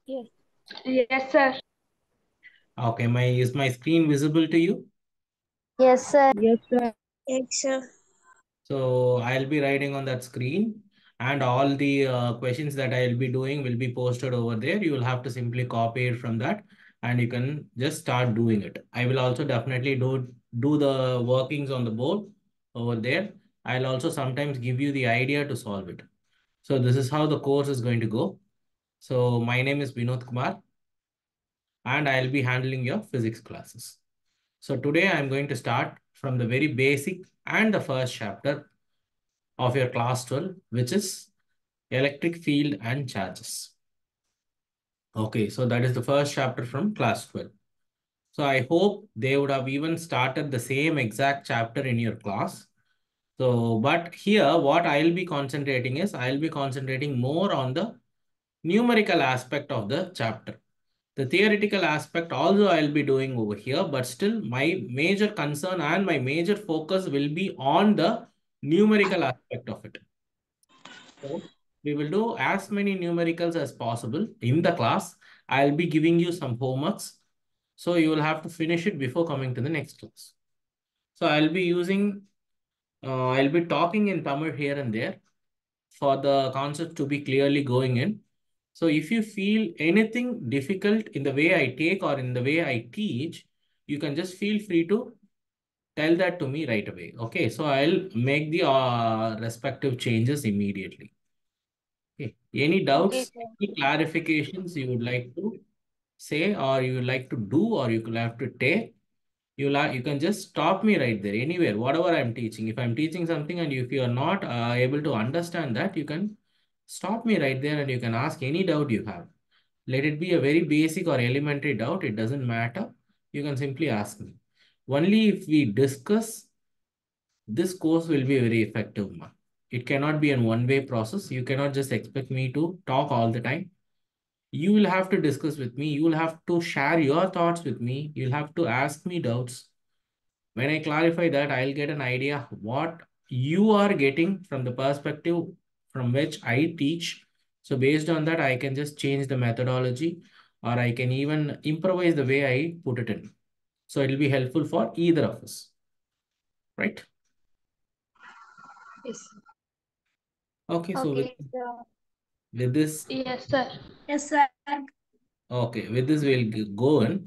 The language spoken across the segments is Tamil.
Yes. Yes, sir. Okay, my is my screen visible to you? Yes, sir. Yes, sir. Yes, sir. So I'll be writing on that screen and all the uh, questions that I'll be doing will be posted over there. You will have to simply copy it from that and you can just start doing it. I will also definitely do, do the workings on the board over there. I'll also sometimes give you the idea to solve it. So this is how the course is going to go. So my name is Vinod Kumar and I'll be handling your physics classes. So today I'm going to start from the very basic and the first chapter of your class 12, which is electric field and charges. Okay, so that is the first chapter from class 12. So I hope they would have even started the same exact chapter in your class. So, but here what I'll be concentrating is I'll be concentrating more on the numerical aspect of the chapter. The theoretical aspect also I'll be doing over here, but still my major concern and my major focus will be on the numerical aspect of it. So we will do as many numericals as possible in the class. I'll be giving you some homeworks. So you will have to finish it before coming to the next class. So I'll be using, uh, I'll be talking in Tamil here and there for the concept to be clearly going in. So if you feel anything difficult in the way I take or in the way I teach, you can just feel free to tell that to me right away. Okay, so I'll make the uh, respective changes immediately. Okay, any doubts, sir. any clarifications you would like to say or you would like to do or you could have to take, you'll have, you can just stop me right there, anywhere, whatever I'm teaching. If I'm teaching something and if you are not uh, able to understand that, you can stop me right there and you can ask any doubt you have. Let it be a very basic or elementary doubt, it doesn't matter. You can simply ask me. Only if we discuss, this course will be a very effective one. It cannot be a one-way process. You cannot just expect me to talk all the time. You will have to discuss with me. You will have to share your thoughts with me. You'll have to ask me doubts. When I clarify that, I'll get an idea what you are getting from the perspective from which I teach. So based on that, I can just change the methodology or I can even improvise the way I put it in. So it'll be helpful for either of us, right? Yes. Okay, so with, Okay, sir. with this, Yes, sir. Yes, sir. okay, with this we'll g- go in.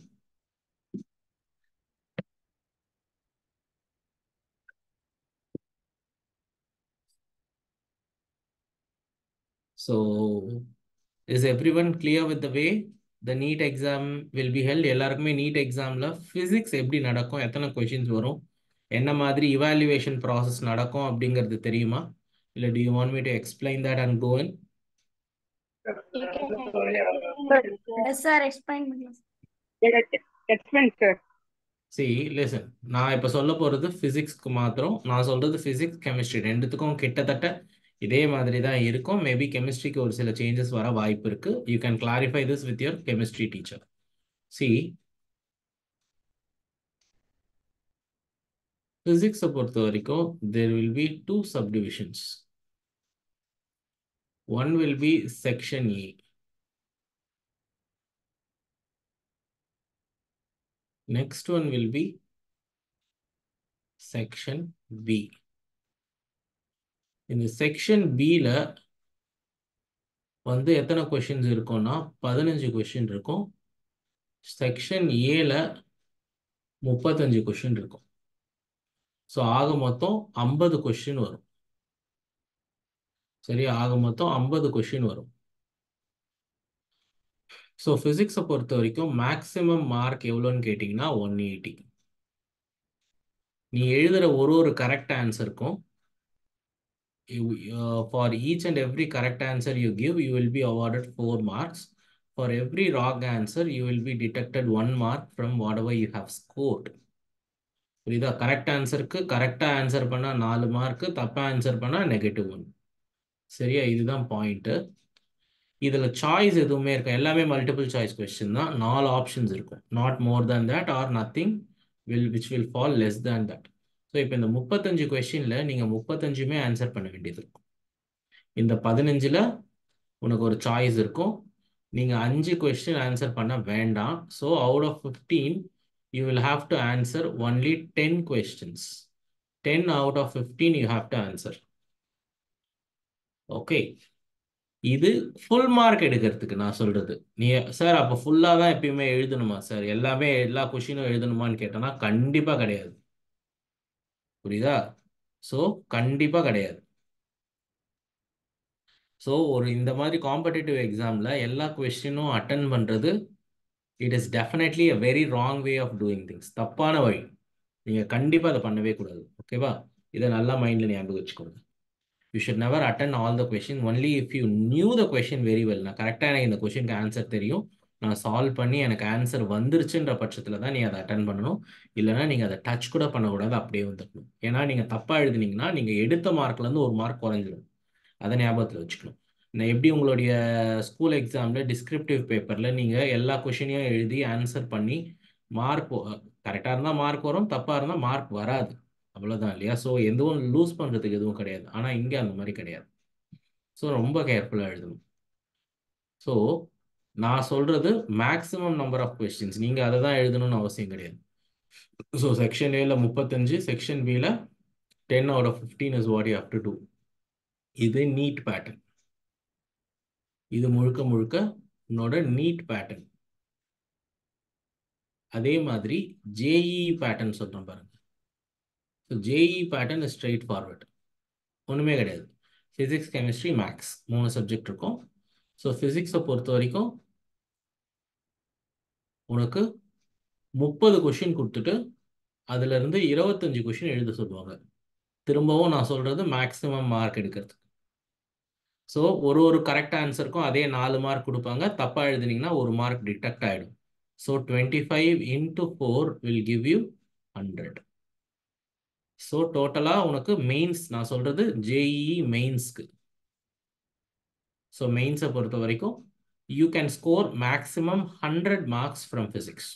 So is everyone clear with the way the NEET exam will be held? எல்லாருக்குமே NEET examல physics எப்படி நடக்கும் எத்தனை questions வரும் என்ன மாதிரி evaluation process நடக்கும் அப்படிங்கிறது தெரியுமா இல்ல do you want me to explain that and go in? You can Yes, sir. Explain. please. Explain, sir. See, listen. நான் இப்ப சொல்ல போறது பிசிக்ஸ்க்கு மாத்திரம் நான் சொல்றது பிசிக்ஸ் கெமிஸ்ட்ரி ரெண்டுத்துக்கும் கிட்டத்தட்ட இதே மாதிரி தான் இருக்கும் மேபி கெமிஸ்ட்ரிக்கு ஒரு சில சேஞ்சஸ் வர வாய்ப்பு இருக்கு you can clarify this with your chemistry teacher சி பிசிக்ஸை பொறுத்த வரைக்கும் there will be two subdivisions one will be section A next one will be section B இந்த செக்ஷன் பியில் வந்து எத்தனை கொஷின்ஸ் இருக்கும்னா பதினஞ்சு கொஷின் இருக்கும் செக்ஷன் ஏல முப்பத்தஞ்சு கொஷின் இருக்கும் ஸோ ஆக மொத்தம் ஐம்பது கொஷின் வரும் சரி ஆக மொத்தம் ஐம்பது கொஷின் வரும் ஸோ ஃபிசிக்ஸை பொறுத்த வரைக்கும் மேக்ஸிமம் மார்க் எவ்வளோன்னு கேட்டிங்கன்னா ஒன் எயிட்டி நீ எழுதுகிற ஒரு ஒரு கரெக்ட் ஆன்சருக்கும் you, uh, for each and every correct answer you give, you will be awarded four marks. For every wrong answer, you will be deducted one mark from whatever you have scored. புரியுதா கரெக்ட் ஆன்சருக்கு கரெக்டாக ஆன்சர் பண்ணால் நாலு மார்க்கு தப்பாக ஆன்சர் பண்ணால் நெகட்டிவ் ஒன் சரியா இதுதான் பாயிண்ட்டு இதில் சாய்ஸ் எதுவுமே இருக்கும் எல்லாமே மல்டிபிள் சாய்ஸ் கொஸ்டின் தான் நாலு ஆப்ஷன்ஸ் இருக்கும் not more than that or nothing will which will fall less than that so இப்போ இந்த முப்பத்தஞ்சு கொஸ்டினில் நீங்கள் முப்பத்தஞ்சுமே ஆன்சர் பண்ண வேண்டியது இருக்கும் இந்த பதினஞ்சில் உனக்கு ஒரு சாய்ஸ் இருக்கும் நீங்க அஞ்சு கொஸ்டின் ஆன்சர் பண்ண வேண்டாம் so out of fifteen you will have to answer only ten questions ten out of fifteen you have to answer okay இது ஃபுல் மார்க் எடுக்கிறதுக்கு நான் சொல்றது நீ சார் அப்போ ஃபுல்லாக தான் எப்பயுமே எழுதணுமா சார் எல்லாமே எல்லா கொஷினும் எழுதணுமான்னு கேட்டோன்னா கண்டிப்பாக கிடையாது புரியுதா ஸோ கண்டிப்பாக கிடையாது ஸோ ஒரு இந்த மாதிரி காம்படிட்டிவ் எக்ஸாமில் எல்லா கொஸ்டினும் அட்டன் பண்ணுறது it is definitely a very wrong way of doing things தப்பான வழி நீங்கள் கண்டிப்பாக அதை பண்ணவே கூடாது ஓகேவா இதை நல்லா மைண்டில் ஞாபகம் வச்சுக்கோங்க you should never attend all the question only if you knew the question very well நான் கரெக்டாக எனக்கு இந்த கொஷினுக்கு ஆன்சர் தெரியும் நான் சால்வ் பண்ணி எனக்கு ஆன்சர் வந்துருச்சுன்ற பட்சத்தில் தான் நீ அதை அட்டன் பண்ணணும் இல்லைனா நீங்கள் அதை டச் கூட பண்ணக்கூடாது அப்படியே வந்துடணும் ஏன்னா நீங்கள் தப்பாக எழுதுனீங்கன்னா நீங்கள் எடுத்த மார்க்லேருந்து ஒரு மார்க் குறைஞ்சிடும் அதை ஞாபகத்தில் வச்சுக்கணும் நான் எப்படி உங்களுடைய ஸ்கூல் எக்ஸாமில் டிஸ்கிரிப்டிவ் பேப்பரில் நீங்கள் எல்லா கொஷினையும் எழுதி ஆன்சர் பண்ணி மார்க் கரெக்டாக இருந்தால் மார்க் வரும் தப்பாக இருந்தால் மார்க் வராது அவ்வளோதான் இல்லையா ஸோ எதுவும் லூஸ் பண்ணுறதுக்கு எதுவும் கிடையாது ஆனால் இங்கே அந்த மாதிரி கிடையாது ஸோ ரொம்ப கேர்ஃபுல்லாக எழுதணும் ஸோ நான் சொல்கிறது மேக்ஸிமம் நம்பர் ஆஃப் கொஸ்டின்ஸ் நீங்கள் அதை தான் எழுதணும்னு அவசியம் கிடையாது ஸோ செக்ஷன் ஏல முப்பத்தஞ்சு செக்ஷன் பியில் ten out of fifteen is what you have to do இது நீட் பேட்டர்ன் இது முழுக்க முழுக்க உன்னோட நீட் பேட்டர்ன் அதே மாதிரி ஜேஇ பேட்டர்ன் சொல்கிறேன் பாருங்க so JEE pattern is straightforward ஒன்றுமே கிடையாது ஃபிசிக்ஸ் கெமிஸ்ட்ரி மேக்ஸ் மூணு சப்ஜெக்ட் இருக்கும் ஸோ ஃபிசிக்ஸை பொறுத்த வரைக்கும் உனக்கு முப்பது கொஷின் கொடுத்துட்டு அதுலேருந்து இருபத்தஞ்சு கொஷின் எழுத சொல்லுவாங்க திரும்பவும் நான் சொல்கிறது மேக்ஸிமம் மார்க் எடுக்கிறதுக்கு ஸோ ஒரு ஒரு கரெக்ட் ஆன்சருக்கும் அதே நாலு மார்க் கொடுப்பாங்க தப்பாக எழுதுனீங்கன்னா ஒரு மார்க் டிடெக்ட் ஆகிடும் so twenty five into four will give you hundred so டோட்டலாக உனக்கு மெயின்ஸ் நான் சொல்கிறது ஜேஇஇ மெயின்ஸ்க்கு ஸோ மெயின்ஸை பொறுத்த வரைக்கும் you can score maximum hundred marks from physics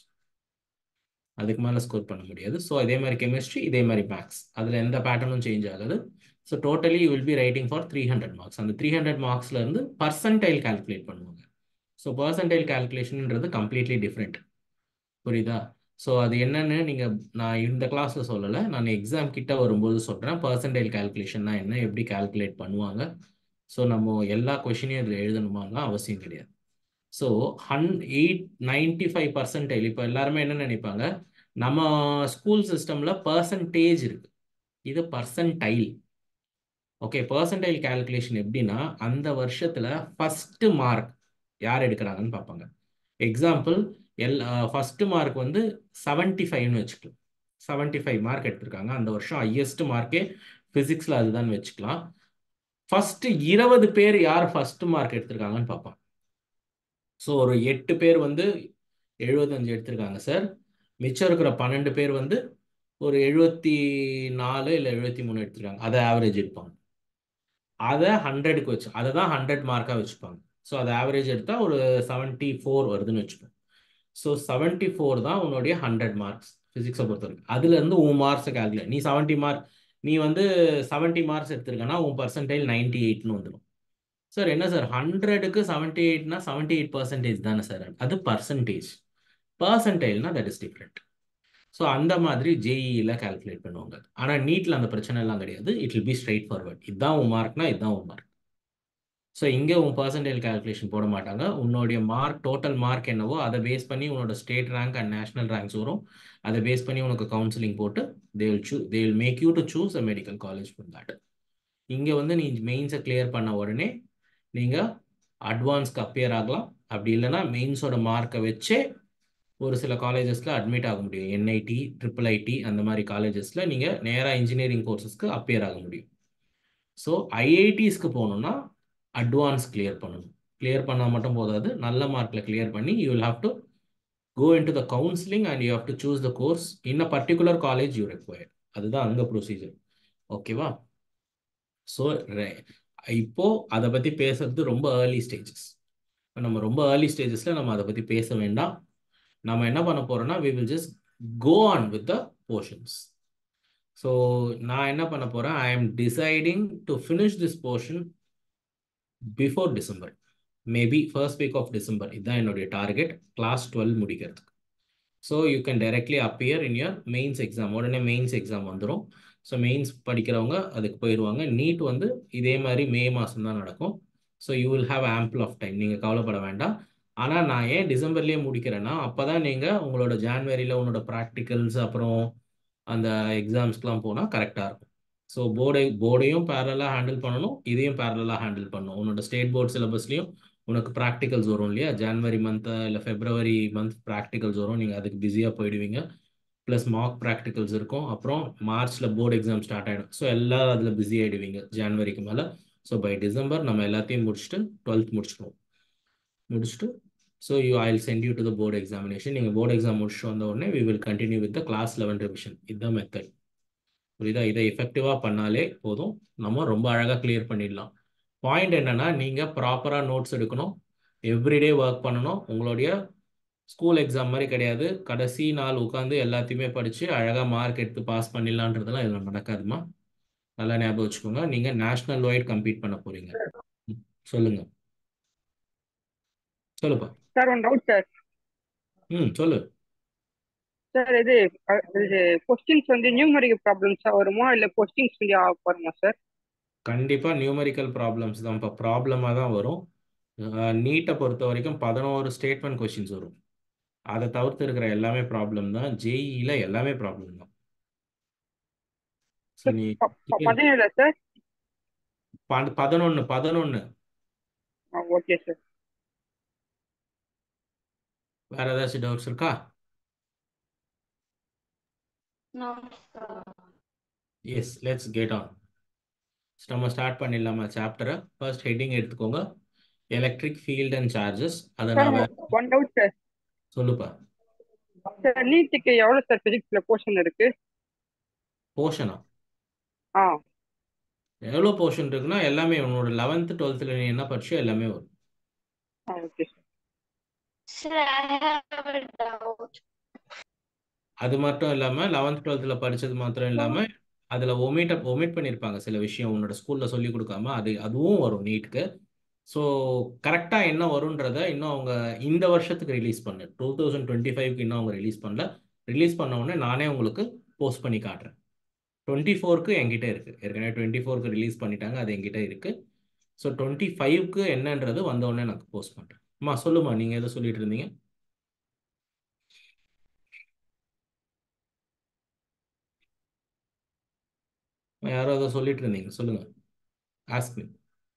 அதுக்கு மேலே ஸ்கோர் பண்ண முடியாது ஸோ அதே மாதிரி கெமிஸ்ட்ரி இதே மாதிரி மேக்ஸ் அதில் எந்த பேட்டர்னும் சேஞ்ச் ஆகாது so totally you will be writing for three hundred marks அந்த த்ரீ ஹண்ட்ரட் மார்க்ஸ்லேருந்து பர்சன்டைல் கால்குலேட் பண்ணுவாங்க ஸோ பர்சன்டைல் கால்குலேஷன்ன்றது கம்ப்ளீட்லி டிஃப்ரெண்ட் புரியுதா ஸோ அது என்னன்னு நீங்கள் நான் இந்த கிளாஸில் சொல்லலை நான் எக்ஸாம் கிட்ட வரும்போது சொல்கிறேன் பர்சன்டைல் கால்குலேஷன்னா என்ன எப்படி கால்குலேட் பண்ணுவாங்க ஸோ நம்ம எல்லா கொஷினையும் இதில் எழுதணுமாலாம் அவசியம் கிடையாது ஸோ ஹன் எயிட் நைன்டி ஃபைவ் பர்சன்டைல் இப்போ எல்லாருமே என்ன நினைப்பாங்க நம்ம ஸ்கூல் சிஸ்டமில் பர்சன்டேஜ் இருக்கு இது பர்சன்டைல் ஓகே பர்சன்டைல் கால்குலேஷன் எப்படின்னா அந்த வருஷத்தில் ஃபஸ்ட்டு மார்க் யார் எடுக்கிறாங்கன்னு பார்ப்பாங்க எக்ஸாம்பிள் எல் ஃபஸ்ட்டு மார்க் வந்து செவன்ட்டி ஃபைவ்னு வச்சுக்கலாம் செவன்ட்டி ஃபைவ் மார்க் எடுத்திருக்காங்க அந்த வருஷம் ஹையஸ்ட் மார்க்கே ஃபிசிக்ஸில் அதுதான் வச்சுக்கலாம் ஃபஸ்ட்டு இருபது பேர் யார் ஃபஸ்ட்டு மார்க் எடுத்திருக்காங்கன்னு பார்ப்பாங்க ஸோ ஒரு எட்டு பேர் வந்து எழுபத்தஞ்சு எடுத்திருக்காங்க சார் மிச்சம் இருக்கிற பன்னெண்டு பேர் வந்து ஒரு எழுபத்தி நாலு இல்லை எழுபத்தி மூணு எடுத்திருக்காங்க அதை ஆவரேஜ் எடுப்பாங்க அதை ஹண்ட்ரடுக்கு வச்சு அதை தான் ஹண்ட்ரட் மார்க்காக வச்சுப்பாங்க ஸோ அதை ஆவரேஜ் எடுத்தால் ஒரு செவன்ட்டி ஃபோர் வருதுன்னு வச்சுக்கோங்க ஸோ செவன்ட்டி ஃபோர் தான் உன்னுடைய ஹண்ட்ரட் மார்க்ஸ் ஃபிசிக்ஸை பொறுத்த வரைக்கும் அதுலேருந்து உன் மார்க்ஸை கால்குலேட் நீ செவன்ட்டி மார்க் நீ வந்து செவன்ட்டி மார்க்ஸ் எடுத்திருக்கனா உன் பர்சன்டைல் நைன்டி எயிட்னு வந்துடும் சார் என்ன சார் ஹண்ட்ரடுக்கு செவன்ட்டி எயிட்னா செவன்ட்டி எயிட் பர்சன்டேஜ் தானே சார் அது பர்சன்டேஜ் பர்சன்டைல்னா தட் இஸ் டிஃப்ரெண்ட் ஸோ அந்த மாதிரி ஜேஇயில் கால்குலேட் பண்ணுவாங்க ஆனால் நீட்டில் அந்த பிரச்சனை எல்லாம் கிடையாது it will be straightforward இதுதான் உன் மார்க்னா இதுதான் உன் மார்க் ஸோ இங்கே உன் பர்சன்டேஜ் கால்குலேஷன் போட மாட்டாங்க உன்னுடைய மார்க் டோட்டல் மார்க் என்னவோ அதை பேஸ் பண்ணி உன்னோட state rank and national ranks வரும் அதை பேஸ் பண்ணி உனக்கு கவுன்சிலிங் போட்டு they will choose they will make you to choose a medical college from that இங்கே வந்து நீ மெயின்ஸை கிளியர் பண்ண உடனே நீங்கள் அட்வான்ஸ்க்கு அப்பியர் ஆகலாம் அப்படி இல்லைன்னா மெயின்ஸோட மார்க்கை வச்சே ஒரு சில காலேஜஸில் அட்மிட் ஆக முடியும் என்ஐடி ட்ரிபிள் ஐடி அந்த மாதிரி காலேஜஸில் நீங்கள் நேராக இன்ஜினியரிங் கோர்சஸ்க்கு அப்பியர் ஆக முடியும் ஸோ ஐஐடிஸ்க்கு போகணுன்னா அட்வான்ஸ் கிளியர் பண்ணணும் கிளியர் பண்ணால் மட்டும் போதாது நல்ல மார்க்கில் கிளியர் பண்ணி you will have to go into the counselling and you have to choose the course in a particular college you require அதுதான் அங்கே ப்ரொசீஜர் ஓகேவா ஸோ இப்போ அதை பற்றி பேசுறது ரொம்ப ஏர்லி ஸ்டேஜஸ் நம்ம ரொம்ப ஏர்லி ஸ்டேஜஸில் நம்ம அதை பற்றி பேச வேண்டாம் நம்ம என்ன பண்ண போறோம்னா we will just go on with the portions so நான் என்ன பண்ண போறேன் I am deciding to finish this portion before December maybe first week of December இதுதான் என்னுடைய டார்கெட் கிளாஸ் டுவெல் முடிக்கிறதுக்கு so you can directly appear in your mains exam உடனே மெயின்ஸ் எக்ஸாம் வந்துடும் ஸோ மெயின்ஸ் படிக்கிறவங்க அதுக்கு போயிடுவாங்க நீட் வந்து இதே மாதிரி மே மாதம் தான் நடக்கும் so you will have ample of time நீங்கள் கவலைப்பட வேண்டாம் ஆனால் நான் ஏன் டிசம்பர்லேயே முடிக்கிறேன்னா அப்போ தான் நீங்கள் உங்களோட ஜான்வரியில் உன்னோட ப்ராக்டிகல்ஸ் அப்புறம் அந்த எக்ஸாம்ஸ்க்கெலாம் போனால் கரெக்டாக இருக்கும் ஸோ போர்டை போர்டையும் பேரலாக ஹேண்டில் பண்ணணும் இதையும் பேரலாக ஹேண்டில் பண்ணணும் உன்னோட ஸ்டேட் போர்ட் சிலபஸ்லையும் உனக்கு ப்ராக்டிகல்ஸ் வரும் இல்லையா ஜான்வரி மந்த்து இல்லை ஃபெப்ரவரி மந்த் ப்ராக்டிகல்ஸ் வரும் நீங்கள் அதுக்கு பிஸியாக போயிடுவீங்க ப்ளஸ் மார்க் ப்ராக்டிகல்ஸ் இருக்கும் அப்புறம் மார்ச்சில் போர்டு எக்ஸாம் ஸ்டார்ட் ஆகிடும் ஸோ எல்லோரும் அதில் பிஸி ஆகிடுவீங்க ஜான்வரிக்கு மேலே ஸோ பை டிசம்பர் நம்ம எல்லாத்தையும் முடிச்சுட்டு டுவெல்த் முடிச்சிடுவோம் முடிச்சுட்டு so you I send you to the board examination நீங்கள் போர்டு எக்ஸாம் முடிச்சுட்டு வந்த உடனே we will continue with the class eleven revision இதுதான் மெத்தட் புரியுதா இதை எஃபெக்டிவாக பண்ணாலே போதும் நம்ம ரொம்ப அழகாக கிளியர் பண்ணிடலாம் பாயிண்ட் என்னன்னா நீங்கள் ப்ராப்பராக நோட்ஸ் எடுக்கணும் எவ்ரிடே ஒர்க் பண்ணணும் உங்களுடைய ஸ்கூல் எக்ஸாம் மாதிரி கிடையாது கடைசி நாள் உட்காந்து எல்லாத்தையுமே படித்து அழகாக மார்க் எடுத்து பாஸ் பண்ணிடலான்றதுலாம் இதில் நடக்காதுமா நல்லா ஞாபகம் வச்சுக்கோங்க நீங்கள் நேஷ்னல் வைட் கம்ப்ளீட் பண்ண போகிறீங்க சொல்லுங்கள் சொல்லுப்பா சார் ஒன் டவுட் சார் ம் சொல்லு சார் இது அஹ், இது கொஸ்டின்ஸ் வந்து நியூமரிக் ப்ராப்ளம்ஸாக வருமா இல்லை கொஸ்டின்ஸ் வந்து ஆ- வருமா சார் கண்டிப்பாக நியூமரிக்கல் ப்ராப்ளம்ஸ் தான் இப்போ ப்ராப்ளமாக தான் வரும் நீட்டை பொறுத்த வரைக்கும் பதினோரு ஸ்டேட்மெண்ட் கொஷின்ஸ் வரும் அதை தவிர்த்து இருக்கிற எல்லாமே ப்ராப்ளம் தான் ஜேஇயில் எல்லாமே ப்ராப்ளம் தான் ஸோ நீ ப- ப- பதினேழா சார் பதினொன்று பதினொன்று ஆ ஓகே சார் வேற ஏதாச்சும் டவுட்ஸ் இருக்கா No. Yes let's get on நம்ம ஸ்டார்ட் பண்ணிடலாமா சாப்டரை ஃபர்ஸ்ட் ஹெட்டிங் எடுத்துக்கோங்க எலக்ட்ரிக் ஃபீல்ட் அண்ட் சார்ஜஸ் அதை சார் நான் ஒன் டவுட் சார் சொல்லுப்பா சார் நீட்டுக்கு எவ்வளோ சார் ஃபிசிக்ஸில் போர்ஷன் இருக்கு போர்ஷனா ஆ எவ்வளோ போர்ஷன் இருக்குன்னா எல்லாமே உன்னோட லெவன்த்து டுவெல்த்தில் நீ என்ன படிச்சோ எல்லாமே வரும் ஆ okay sir Sir, I have a doubt. அது மட்டும் இல்லாமல் லெவன்த் டுவெல்த்தில் படித்தது மாத்திரம் இல்லாமல் அதில் ஒமிட் ஒமிட் பண்ணியிருப்பாங்க சில விஷயம் உன்னோட ஸ்கூலில் சொல்லி கொடுக்காம அது அதுவும் வரும் நீட்டுக்கு ஸோ கரெக்டாக என்ன வரும்ன்றத இன்னும் அவங்க இந்த வருஷத்துக்கு ரிலீஸ் பண்ணு டூ தௌசண்ட் டுவெண்ட்டி ஃபைவ்க்கு இன்னும் அவங்க ரிலீஸ் பண்ணல ரிலீஸ் பண்ண உடனே நானே உங்களுக்கு போஸ்ட் பண்ணி காட்டுறேன் டுவெண்ட்டி ஃபோருக்கு என்கிட்ட இருக்குது ஏற்கனவே டுவெண்ட்டி ஃபோருக்கு ரிலீஸ் பண்ணிட்டாங்க அது என்கிட்ட இருக்குது ஸோ டுவெண்ட்டி ஃபைவ்க்கு என்னன்றது வந்த உடனே நான் போஸ்ட் பண்ணுறேன் அம்மா சொல்லுமா நீங்கள் எதை சொல்லிட்டு இருந்தீங்க யாரோ ஏதோ சொல்லிட்டு இருந்தீங்க சொல்லுங்க ஆஸ்க் மீ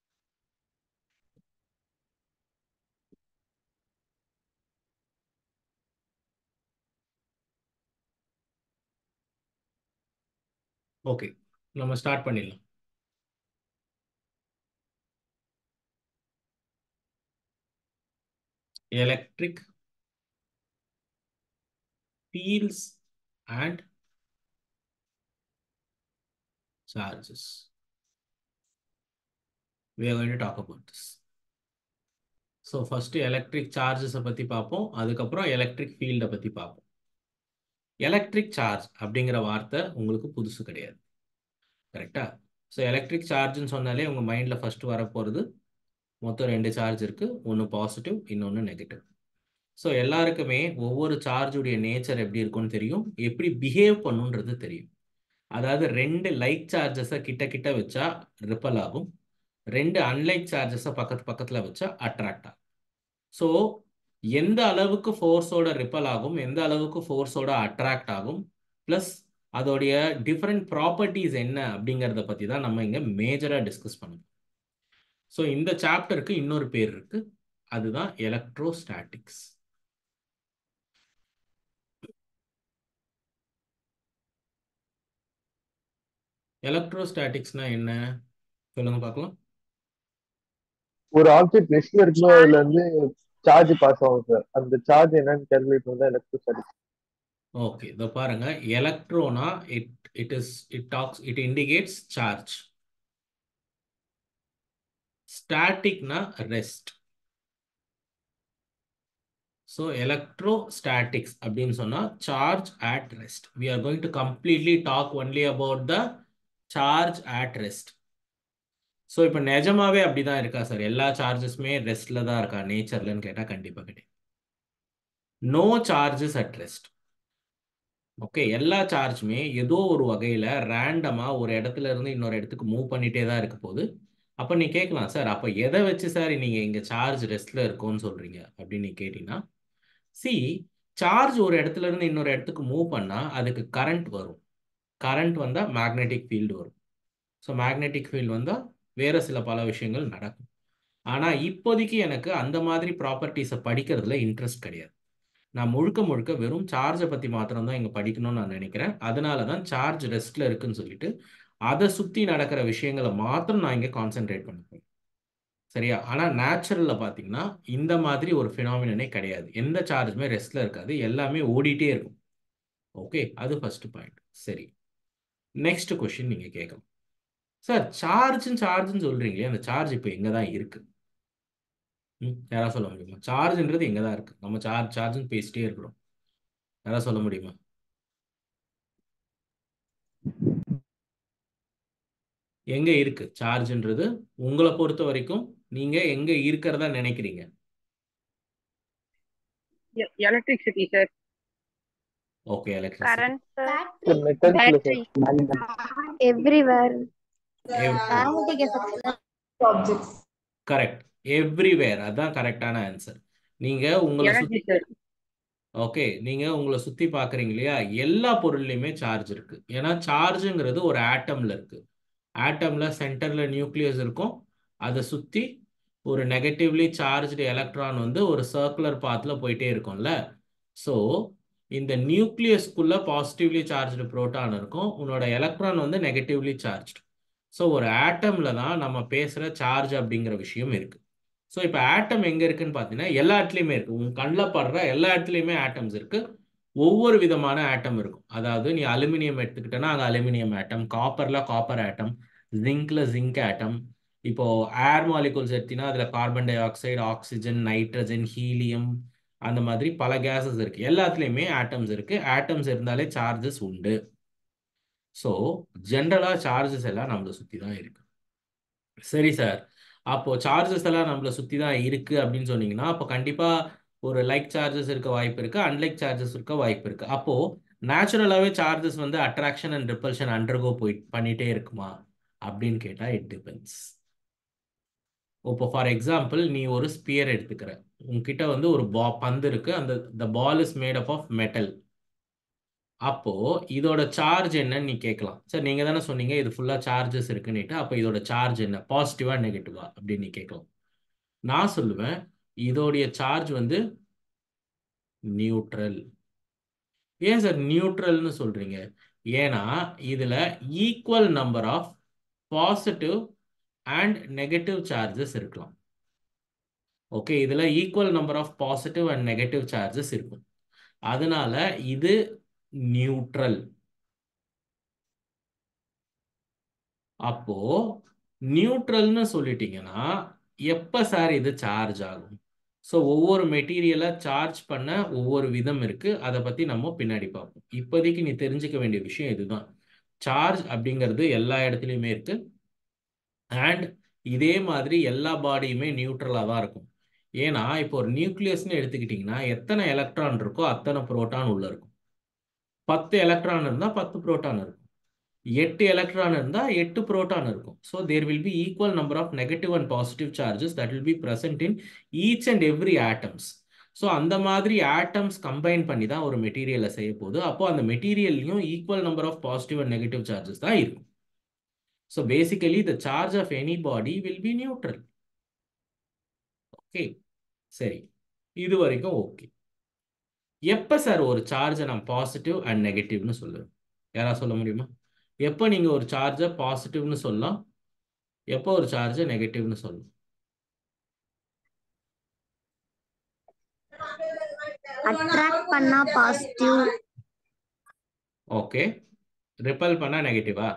ஓகே நம்ம ஸ்டார்ட் பண்ணிடலாம் electric fields and charges. We are going to talk about this. So first electric சார்ஜஸை பற்றி பார்ப்போம் அதுக்கப்புறம் எலக்ட்ரிக் ஃபீல்டை பற்றி பார்ப்போம் எலக்ட்ரிக் சார்ஜ் அப்படிங்கிற வார்த்தை உங்களுக்கு புதுசு கிடையாது கரெக்டா ஸோ எலக்ட்ரிக் சார்ஜ்னு சொன்னாலே உங்கள் மைண்டில் ஃபஸ்ட்டு வரப்போகிறது மொத்தம் ரெண்டு சார்ஜ் இருக்குது ஒன்று பாசிட்டிவ் இன்னொன்று நெகட்டிவ் ஸோ எல்லாருக்குமே ஒவ்வொரு சார்ஜுடைய நேச்சர் எப்படி இருக்கும்னு தெரியும் எப்படி பிஹேவ் பண்ணுன்றது தெரியும் அதாவது ரெண்டு லைக் சார்ஜஸை கிட்ட கிட்ட வச்சா ரிப்பல் ஆகும் ரெண்டு அன்லைக் சார்ஜஸை பக்கத்து பக்கத்தில் வச்சா அட்ராக்ட் ஆகும் ஸோ எந்த அளவுக்கு ஃபோர்ஸோட ரிப்பல் ஆகும் எந்த அளவுக்கு ஃபோர்ஸோட அட்ராக்ட் ஆகும் ப்ளஸ் அதோடைய டிஃப்ரெண்ட் ப்ராப்பர்ட்டிஸ் என்ன அப்படிங்கிறத பற்றி தான் நம்ம இங்கே மேஜராக டிஸ்கஸ் பண்ணணும் ஸோ இந்த சாப்டருக்கு இன்னொரு பேர் இருக்கு அதுதான் எலக்ட்ரோஸ்டாட்டிக்ஸ் எலக்ட்ரோஸ்டாட்டிக்ஸ்னா என்ன சொல்லுங்க பார்க்கலாம் ஒரு ஆப்ஜெக்ட் ரெஸ்ட்ல இருக்கும்போது அதுல இருந்து சார்ஜ் பாஸ் ஆகும் சார் அந்த சார்ஜ் என்னன்னு கேல்குலேட் பண்ணா எலக்ட்ரோஸ்டாட்டிக்ஸ் ஓகே இதோ பாருங்க எலக்ட்ரோனா it it is it talks it indicates charge ஸ்டாட்டிக்னா ரெஸ்ட் ஸோ எலக்ட்ரோஸ்டாட்டிக்ஸ் அப்படின்னு சொன்னால் charge at rest we are going to completely talk only about the charge at rest so இப்போ நிஜமாவே அப்படிதான் இருக்கா சார் எல்லா சார்ஜஸுமே ரெஸ்ட்ல தான் இருக்கா நேச்சர்லன்னு கேட்டால் கண்டிப்பாக கிடையாது no charges at rest okay எல்லா சார்ஜுமே ஏதோ ஒரு வகையில் ரேண்டமாக ஒரு இடத்துல இருந்து இன்னொரு இடத்துக்கு மூவ் பண்ணிட்டே தான் இருக்க போகுது அப்போ நீ கேட்கலாம் சார் அப்போ எதை வச்சு சார் நீங்கள் இங்கே சார்ஜ் ரெஸ்ட்டில் இருக்கும்னு சொல்கிறீங்க அப்படின்னு நீ கேட்டீங்கன்னா சி சார்ஜ் ஒரு இடத்துல இருந்து இன்னொரு இடத்துக்கு மூவ் பண்ணால் அதுக்கு கரண்ட் வரும் கரண்ட் வந்தால் மேக்னெட்டிக் ஃபீல்டு வரும் ஸோ மேக்னெட்டிக் ஃபீல்டு வந்தால் வேறு சில பல விஷயங்கள் நடக்கும் ஆனால் இப்போதைக்கு எனக்கு அந்த மாதிரி ப்ராப்பர்ட்டிஸை படிக்கிறதுல இன்ட்ரெஸ்ட் கிடையாது நான் முழுக்க முழுக்க வெறும் சார்ஜை பற்றி மாத்திரம் தான் இங்கே படிக்கணும்னு நான் நினைக்கிறேன் அதனால தான் சார்ஜ் ரெஸ்ட்டில் இருக்குன்னு சொல்லிட்டு அதை சுற்றி நடக்கிற விஷயங்களை மாத்திரம் நான் இங்கே கான்சென்ட்ரேட் பண்ணிப்பேன் சரியா ஆனால் நேச்சுரலில் பார்த்தீங்கன்னா இந்த மாதிரி ஒரு ஃபினாமினே கிடையாது எந்த சார்ஜுமே ரெஸ்ட்டில் இருக்காது எல்லாமே ஓடிட்டே இருக்கும் ஓகே அது ஃபர்ஸ்ட் பாயிண்ட் சரி நெக்ஸ்ட் கொஷின் நீங்கள் கேட்கலாம் சார் சார்ஜுன்னு சார்ஜுன்னு சொல்கிறீங்களே அந்த சார்ஜ் இப்போ எங்கே தான் இருக்குது ம் யாராவது சொல்ல முடியுமா சார்ஜ்ன்றது எங்கே தான் இருக்குது நம்ம சார்ஜ் சார்ஜ்னு பேசிட்டே இருக்கிறோம் யாராவது சொல்ல முடியுமா எங்கே இருக்கு சார்ஜ்ன்றது உங்களை பொறுத்த வரைக்கும் நீங்கள் எங்கே இருக்கிறதா நினைக்கிறீங்க electricity sir okay electricity current sir. Sir மெட்டல்ஸ்ல battery sir everywhere magnetic effect objects correct everywhere அதான் கரெக்டான ஆன்சர் நீங்கள் உங்களை எனர்ஜி சுற்றி சார் ஓகே நீங்கள் உங்களை சுற்றி பார்க்குறீங்க இல்லையா எல்லா பொருள்லையுமே சார்ஜ் இருக்குது ஏன்னா சார்ஜுங்கிறது ஒரு ஆட்டமில் இருக்குது ஆட்டமில் சென்டரில் நியூக்ளியஸ் இருக்கும் அதை சுற்றி ஒரு நெகட்டிவ்லி சார்ஜ்டு எலக்ட்ரான் வந்து ஒரு சர்க்குலர் பாத்தில் போயிட்டே இருக்கும்ல ஸோ இந்த நியூக்ளியஸ்க்குள்ளே பாசிட்டிவ்லி சார்ஜ்டு புரோட்டான் இருக்கும் உன்னோட எலக்ட்ரான் வந்து நெகட்டிவ்லி சார்ஜ்டு ஸோ ஒரு ஆட்டமில் தான் நம்ம பேசுகிற சார்ஜ் அப்படிங்கிற விஷயம் இருக்குது ஸோ இப்போ ஆட்டம் எங்கே இருக்குன்னு பார்த்தீங்கன்னா எல்லா இடத்துலையுமே இருக்குது உன் கண்ணில் படுற எல்லா இடத்துலையுமே ஆட்டம்ஸ் இருக்குது ஒவ்வொரு விதமான ஆட்டம் இருக்கும் அதாவது நீ அலுமினியம் எடுத்துக்கிட்டேன்னா அங்கே அலுமினியம் ஆட்டம் காப்பரில் காப்பர் ஆட்டம் ஜிங்க்ல ஜிங்க் ஆட்டம் இப்போ ஏர் மாலிகூல்ஸ் எடுத்தீங்கன்னா அதில் carbon dioxide oxygen nitrogen helium அந்த மாதிரி பல கேஸஸ் இருக்கு எல்லாத்துலேயுமே ஆட்டம்ஸ் இருக்கு ஆட்டம்ஸ் இருந்தாலே சார்ஜஸ் உண்டு ஸோ ஜென்ரலாக சார்ஜஸ் எல்லாம் நம்மளை சுற்றி தான் இருக்கு சரி சார் அப்போ சார்ஜஸ் எல்லாம் நம்மளை சுற்றி தான் இருக்கு அப்படின்னு சொன்னீங்கன்னா அப்போ கண்டிப்பாக ஒரு லைக் சார்ஜஸ் இருக்க வாய்ப்பு இருக்கு அன்லைக் சார்ஜஸ் இருக்க வாய்ப்பு இருக்கு அப்போ நேச்சுரலாகவே சார்ஜஸ் வந்து அட்ராக்ஷன் அண்ட் ரிப்பல்ஷன் அண்டர்கோ போய் பண்ணிட்டே இருக்குமா அப்படின்னு கேட்டால் இட் டிபெண்ட்ஸ் இப்போ ஃபார் எக்ஸாம்பிள் நீ ஒரு ஸ்பியர் எடுத்துக்கிற உன்கிட்ட வந்து ஒரு பா பந்து இருக்கு அந்த the ball is made up of metal அப்போ இதோட சார்ஜ் என்னன்னு நீ கேட்கலாம் சார் நீங்க தானே சொன்னீங்க இது ஃபுல்லா சார்ஜஸ் இருக்குன்னுட்டு அப்போ இதோட சார்ஜ் என்ன பாசிட்டிவா நெகட்டிவா அப்படின்னு நீ கேட்கலாம் நான் சொல்லுவேன் இதோடைய சார்ஜ் வந்து நியூட்ரல் ஏன் சார் நியூட்ரல்னு சொல்றீங்க ஏன்னா இதுல equal number of positive and negative charges இருக்கலாம் ஓகே இதுல equal number of positive and negative charges இருக்கும் அதனால இது நியூட்ரல் அப்போ நியூட்ரல்னு சொல்லிட்டீங்கன்னா எப்ப சார் இது சார்ஜ் ஆகும் ஸோ ஒவ்வொரு மெட்டீரியலை சார்ஜ் பண்ண ஒவ்வொரு விதம் இருக்கு அதை பத்தி நம்ம பின்னாடி பார்ப்போம் இப்போதைக்கு நீ தெரிஞ்சுக்க வேண்டிய விஷயம் இதுதான் சார்ஜ் அப்படிங்கிறது எல்லா இடத்துலையுமே இருக்கு அண்ட் இதே மாதிரி எல்லா பாடியுமே நியூட்ரலாக தான் இருக்கும் ஏன்னா இப்போ ஒரு நியூக்ளியஸ்னு எடுத்துக்கிட்டிங்கன்னா எத்தனை எலக்ட்ரான் இருக்கோ அத்தனை புரோட்டான் உள்ள இருக்கும் பத்து எலக்ட்ரான் இருந்தால் பத்து புரோட்டான் இருக்கும் எட்டு எலக்ட்ரான் இருந்தால் எட்டு புரோட்டான் இருக்கும் so there will be equal number of negative and positive charges that will be present in each and every atoms so அந்த மாதிரி ஆட்டம்ஸ் கம்பைன் பண்ணி தான் ஒரு மெட்டீரியலை செய்ய போகுது அப்போ அந்த மெட்டீரியல்லையும் equal number of positive and negative charges தான் இருக்கும் so basically the charge of any body will be neutral okay சரி இது வரைக்கும் ஓகே எப்போ சார் ஒரு சார்ஜை நான் பாசிட்டிவ் அண்ட் நெகட்டிவ்னு சொல்லுவேன் யாரா சொல்ல முடியுமா எப்போ நீங்கள் ஒரு சார்ஜை பாசிட்டிவ்னு சொல்லலாம் எப்போ ஒரு சார்ஜை நெகட்டிவ்னு சொல்லலாம் அட்ராக்ட் பண்ணா பாசிட்டிவ் ஓகே ரிப்பல் பண்ணா நெகட்டிவா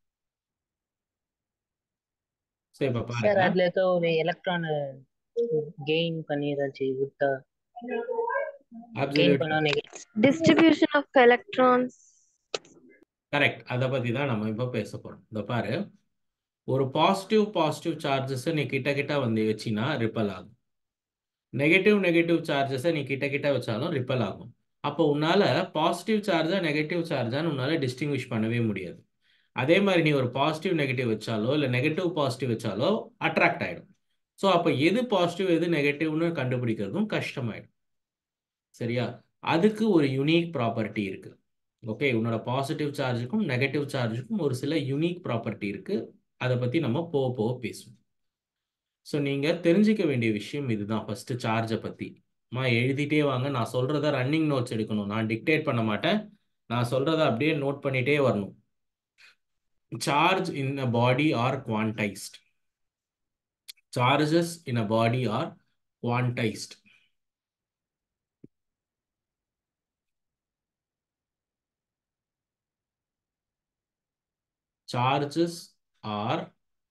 சரி இப்போ சார் பாருங்க அதுல இருக்க ஒரு எலக்ட்ரான் கெயின் பண்ணி ஏதாச்சும் விட்டா கெயின் அப்சல்யூட் பண்ணா negative distribution of electrons correct அதை பற்றி தான் நம்ம இப்போ பேச போகிறோம் இந்த பாரு ஒரு பாசிட்டிவ் பாசிட்டிவ் சார்ஜஸை நீ கிட்ட கிட்ட வந்து வச்சினா ரிப்பல் ஆகும் நெகட்டிவ் நெகட்டிவ் சார்ஜஸை நீ கிட்ட கிட்ட வச்சாலும் ரிப்பல் ஆகும் அப்போ உன்னால பாசிட்டிவ் சார்ஜா நெகட்டிவ் சார்ஜான்னு உன்னால டிஸ்டிங்விஷ் பண்ணவே முடியாது அதே மாதிரி நீ ஒரு பாசிட்டிவ் நெகட்டிவ் வச்சாலோ இல்லை நெகட்டிவ் பாசிட்டிவ் வச்சாலோ அட்ராக்ட் ஆகிடும் ஸோ அப்போ எது பாசிட்டிவ் எது நெகட்டிவ்னு கண்டுபிடிக்கிறதும் கஷ்டமாயிடும் சரியா அதுக்கு ஒரு யுனிக் ப்ராப்பர்ட்டி இருக்கு ஓகே உன்னோட பாசிட்டிவ் சார்ஜுக்கும் நெகட்டிவ் சார்ஜுக்கும் ஒரு சில யுனிக் ப்ராப்பர்ட்டி இருக்கு அதை பற்றி நம்ம போக போக பேசுவோம் ஸோ நீங்கள் தெரிஞ்சிக்க வேண்டிய விஷயம் இதுதான் ஃபஸ்ட்டு சார்ஜை பற்றி மா எழுதிட்டே வாங்க நான் சொல்கிறத ரன்னிங் நோட்ஸ் எடுக்கணும் நான் டிக்டேட் பண்ண மாட்டேன் நான் சொல்கிறத அப்படியே நோட் பண்ணிகிட்டே வரணும் charge in a body are quantized charges in a body are quantized charges are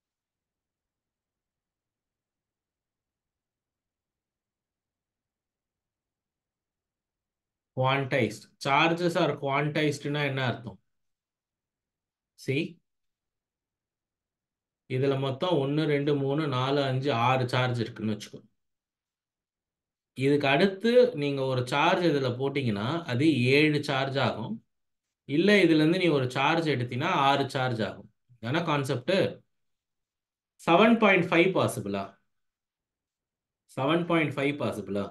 quantized charges are quantized னா என்ன அர்த்தம் see இதுல மொத்தம் ஒன்று ரெண்டு மூணு நாலு அஞ்சு ஆறு சார்ஜ் இருக்குன்னு வச்சுக்கோ இதுக்கு அடுத்து நீங்க ஒரு சார்ஜ் இதுல போட்டீங்கன்னா அது ஏழு சார்ஜ் ஆகும் இல்ல இதுல இருந்து நீ ஒரு சார்ஜ் எடுத்தீங்கன்னா ஆறு சார்ஜ் ஆகும் ஏன்னா கான்செப்ட் செவன் பாயிண்ட் ஃபைவ் பாசிபிளா செவன் பாயிண்ட் ஃபைவ் பாசிபிளா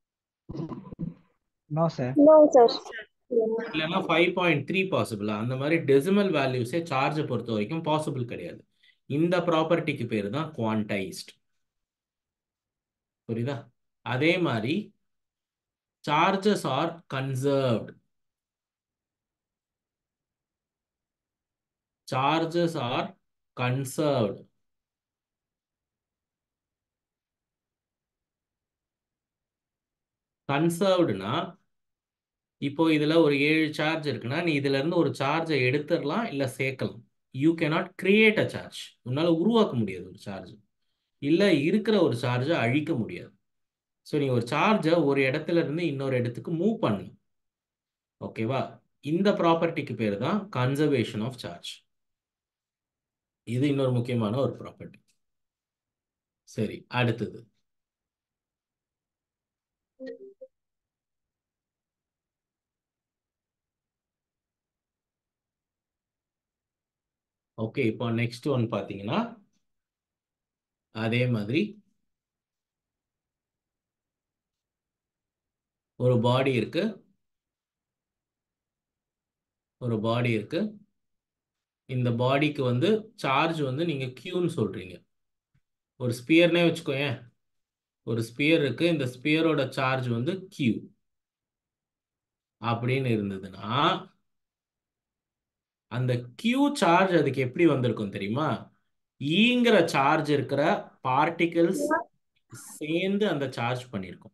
No, sir. No, sir. இல்லைன்னா ஃபைவ் பாயிண்ட் த்ரீ பாசிபிளா அந்த மாதிரி டெசிமல் வேல்யூஸே சார்ஜை பொறுத்த வரைக்கும் பாசிபிள் கிடையாது இந்த ப்ராப்பர்ட்டிக்கு பேர் தான் குவான்டைஸ்ட் புரியுதா அதே மாதிரி charges are conserved charges are conserved கன்சர்வ்டுனா இப்போ இதுல ஒரு ஏழு சார்ஜ் இருக்குன்னா நீ இதுல இருந்து ஒரு சார்ஜை எடுத்துடலாம் இல்ல சேர்க்கலாம் you cannot create a charge உன்னால உருவாக்க முடியாது ஒரு சார்ஜ் இல்ல இருக்கிற ஒரு சார்ஜை அழிக்க முடியாது ஸோ நீ ஒரு சார்ஜை ஒரு இடத்துல இருந்து இன்னொரு இடத்துக்கு மூவ் பண்ணணும் ஓகேவா இந்த ப்ராப்பர்ட்டிக்கு பேர் தான் கன்சர்வேஷன் ஆஃப் சார்ஜ் இது இன்னொரு முக்கியமான ஒரு ப்ராப்பர்ட்டி சரி அடுத்தது ஓகே இப்போ நெக்ஸ்ட் ஒன் பார்த்தீங்கன்னா அதே மாதிரி ஒரு பாடி இருக்கு ஒரு பாடி இருக்கு இந்த பாடிக்கு வந்து சார்ஜ் வந்து நீங்க கியூன்னு சொல்றீங்க ஒரு ஸ்பியர்னே வச்சுக்கோயேன் ஒரு ஸ்பியர் இருக்கு இந்த ஸ்பியரோட சார்ஜ் வந்து கியூ அப்படின்னு இருந்ததுன்னா அந்த கியூ சார்ஜ் அதுக்கு எப்படி வந்திருக்கும் தெரியுமா ஈங்கிற சார்ஜ் இருக்கிற பார்ட்டிகிள்ஸ் சேர்ந்து அந்த சார்ஜ் பண்ணியிருக்கும்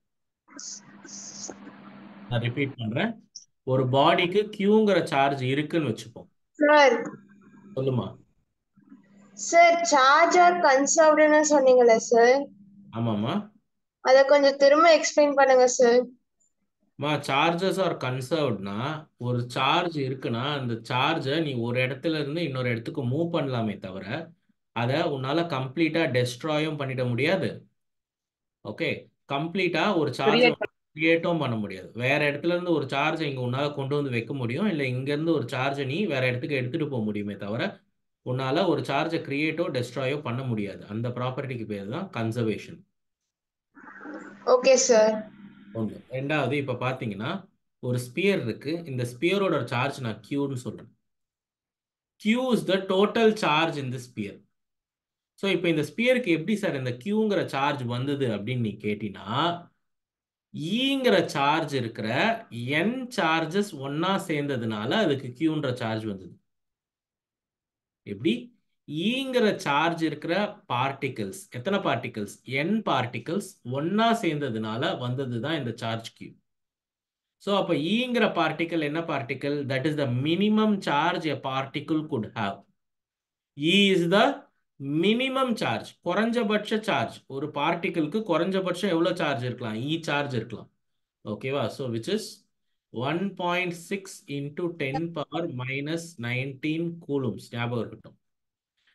நான் ரிப்பீட் பண்றேன் ஒரு பாடிக்கு கியூங்கிற சார்ஜ் இருக்குன்னு வச்சுப்போம் சார் சொல்லுமா சார் சார்ஜர் கன்சர்வ்டுன்னு சொன்னீங்களே சார் ஆமாம்மா அத கொஞ்சம் திரும்ப எக்ஸ்பிளைன் பண்ணுங்க சார் மா சார்ஜஸ் ஆர் கன்சர்வ்ட்னா ஒரு சார்ஜ் இருக்குன்னா அந்த சார்ஜை நீ ஒரு இடத்துல இருந்து இன்னொரு இடத்துக்கு மூவ் பண்ணலாமே தவிர அதை உன்னால கம்ப்ளீட்டா டெஸ்ட்ராயும் பண்ணிட முடியாது ஓகே கம்ப்ளீட்டா ஒரு சார்ஜ் Create கிரியேட்டும் பண்ண முடியாது வேற இடத்துல இருந்து ஒரு சார்ஜை இங்க உன்னால கொண்டு வந்து வைக்க முடியும் இல்லை இங்க இருந்து ஒரு சார்ஜை நீ வேற இடத்துக்கு எடுத்துட்டு போக முடியுமே தவிர உன்னால ஒரு சார்ஜை கிரியேட்டோ டெஸ்ட்ராயோ பண்ண முடியாது அந்த ப்ராப்பர்ட்டிக்கு பேர் தான் கன்சர்வேஷன் ஓகே சார் ஒன்று ரெண்டாவது இப்போ பார்த்தீங்கன்னா ஒரு ஸ்பியர் இருக்கு இந்த ஸ்பியரோட சார்ஜ் நான் கியூன்னு சொல்றேன் q is the total charge இந்த ஸ்பியர் ஸோ இப்போ இந்த ஸ்பியருக்கு எப்படி சார் இந்த கியூங்கிற சார்ஜ் வந்தது அப்படின்னு நீ கேட்டினா ஈங்கிற சார்ஜ் இருக்கிற என் சார்ஜஸ் ஒன்னா சேர்ந்ததுனால அதுக்கு கியூன்ற சார்ஜ் வந்தது எப்படி ஈங்கிற சார்ஜ் இருக்கிற பார்ட்டிகிள்ஸ் எத்தனை பார்ட்டிகிள்ஸ் என் பார்ட்டிகிள்ஸ் ஒன்னா சேர்ந்ததுனால வந்தது தான் இந்த சார்ஜ் கியூ ஸோ அப்போ ஈங்கிற பார்ட்டிக்கல் என்ன particle that is the minimum charge a particle could have e is the minimum charge குறைஞ்சபட்ச சார்ஜ் ஒரு பார்ட்டிகிளுக்கு குறைஞ்சபட்சம் எவ்வளோ சார்ஜ் இருக்கலாம் இ சார்ஜ் இருக்கலாம் ஓகேவா so which is one point six into ten power minus nineteen coulombs ஞாபகம் இருக்கட்டும்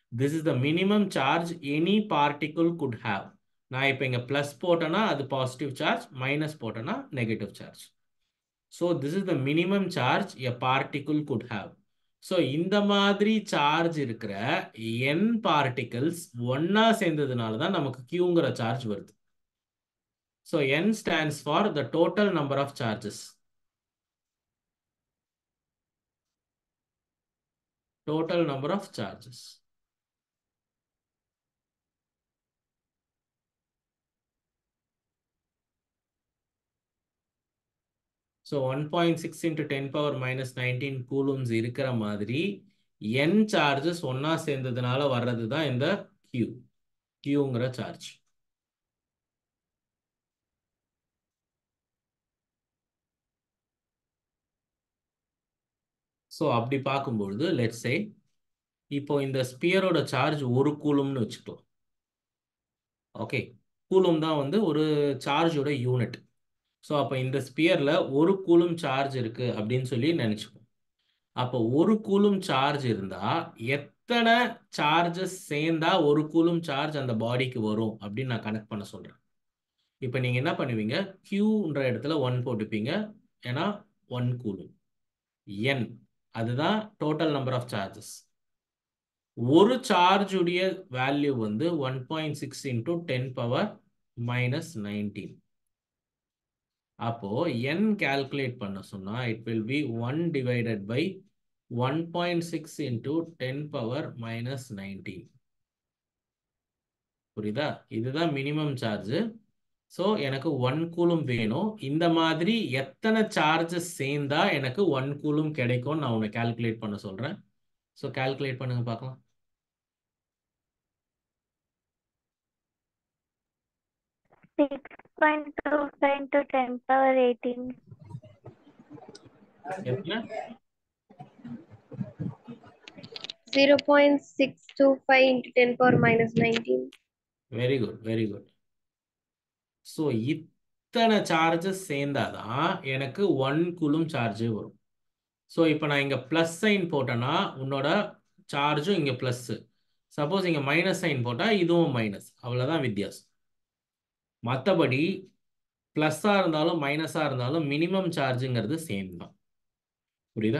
this is the minimum charge any particle could have நான் இப்போ இங்கே ப்ளஸ் போட்டேன்னா அது பாசிட்டிவ் சார்ஜ் மைனஸ் போட்டேன்னா negative charge so this is the minimum charge a particle could have so இந்த மாதிரி சார்ஜ் இருக்கிற என் பார்ட்டிகல்ஸ் ஒன்னா சேர்ந்ததுனால தான் நமக்கு கியூங்கிற சார்ஜ் வருது so n stands for the total number of charges total number of charges. So 1.6 into 10 power minus 19 coulombs இருக்கிற மாதிரி n charges ஒன்னா சேர்ந்ததுனால வர்றது தான் இந்த Q. Qங்கிற சார்ஜ் ஸோ அப்படி பார்க்கும்பொழுது லெட்ஸ் சே இப்போ இந்த ஸ்பியரோட சார்ஜ் ஒரு கூலும்னு வச்சுக்கலாம் ஓகே கூலும் தான் வந்து ஒரு சார்ஜோட யூனிட் ஸோ அப்போ இந்த ஸ்பியரில் ஒரு கூலும் சார்ஜ் இருக்குது அப்படின்னு சொல்லி நினச்சிப்போம் அப்போ ஒரு கூலும் சார்ஜ் இருந்தால் எத்தனை சார்ஜஸ் சேர்ந்தா ஒரு கூலும் சார்ஜ் அந்த பாடிக்கு வரும் அப்படின்னு நான் கனெக்ட் பண்ண சொல்கிறேன் இப்போ நீங்கள் என்ன பண்ணுவீங்க கியூன்ற இடத்துல ஒன் போட்டுப்பீங்க ஏன்னா ஒன் கூலும் என் அதுதான் டோட்டல் நம்பர் ஆஃப் சார்ஜஸ் ஒரு சார்ஜுடைய வேல்யூ வந்து one point six into ten power minus nineteen அப்போ என் கால்குலேட் பண்ண சொன்னா it will be one divided by one point six into ten power minus nineteen புரியுதா இதுதான் மினிமம் சார்ஜ் ஸோ எனக்கு ஒன் கூலும் வேணும் இந்த மாதிரி எத்தனை சார்ஜஸ் சேர்ந்தா எனக்கு ஒன் கூலும் கிடைக்கும் நான் உன்னை கால்குலேட் பண்ண சொல்றேன் ஸோ கால்குலேட் பண்ணுங்க பார்க்கலாம் Six point two five to ten power eighteen. எத்தனை Zero point six two five into ten power minus nineteen. Very good very good so இத்தனை சார்ஜஸ் சேர்ந்தாதான் எனக்கு ஒன் கூலும் சார்ஜே வரும் ஸோ இப்போ நான் இங்கே ப்ளஸ் சைன் போட்டேன்னா உன்னோட சார்ஜும் இங்கே ப்ளஸ்ஸு சப்போஸ் இங்கே மைனஸ் சைன் போட்டால் இதுவும் மைனஸ் அவ்வளோதான் வித்தியாசம் மற்றபடி ப்ளஸ்ஸாக இருந்தாலும் மைனஸாக இருந்தாலும் மினிமம் சார்ஜுங்கிறது சேம் தான் புரியுதா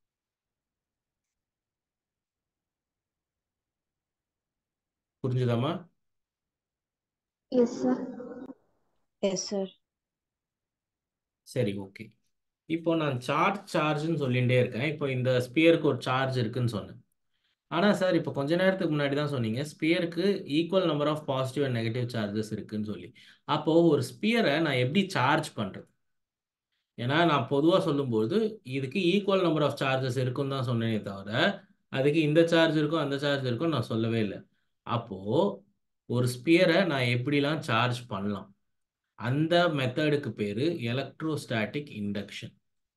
புரிஞ்சுதாம்மா Yes, sir. Yes, sir. சரி ஓகே இப்போ நான் சார்ஜ் சார்ஜ்னு சொல்லிகிட்டே இருக்கேன் இப்போ இந்த ஸ்பியருக்கு ஒரு சார்ஜ் இருக்குன்னு சொன்னேன் ஆனால் சார் இப்போ கொஞ்ச நேரத்துக்கு முன்னாடி தான் சொன்னீங்க ஸ்பியருக்கு equal number of positive and negative charges இருக்குன்னு சொல்லி அப்போது ஒரு ஸ்பியரை நான் எப்படி சார்ஜ் பண்ணுறது ஏன்னா நான் பொதுவாக சொல்லும்போது இதுக்கு ஈக்குவல் நம்பர் ஆஃப் சார்ஜஸ் இருக்குன்னு தான் சொன்னேனே தவிர அதுக்கு இந்த சார்ஜ் இருக்கும் அந்த சார்ஜ் இருக்கும் நான் சொல்லவே இல்லை அப்போது ஒரு ஸ்பியரை நான் எப்படிலாம் சார்ஜ் பண்ணலாம் அந்த மெத்தடுக்கு பேரு எலக்ட்ரோஸ்டாட்டிக் இண்டக்ஷன்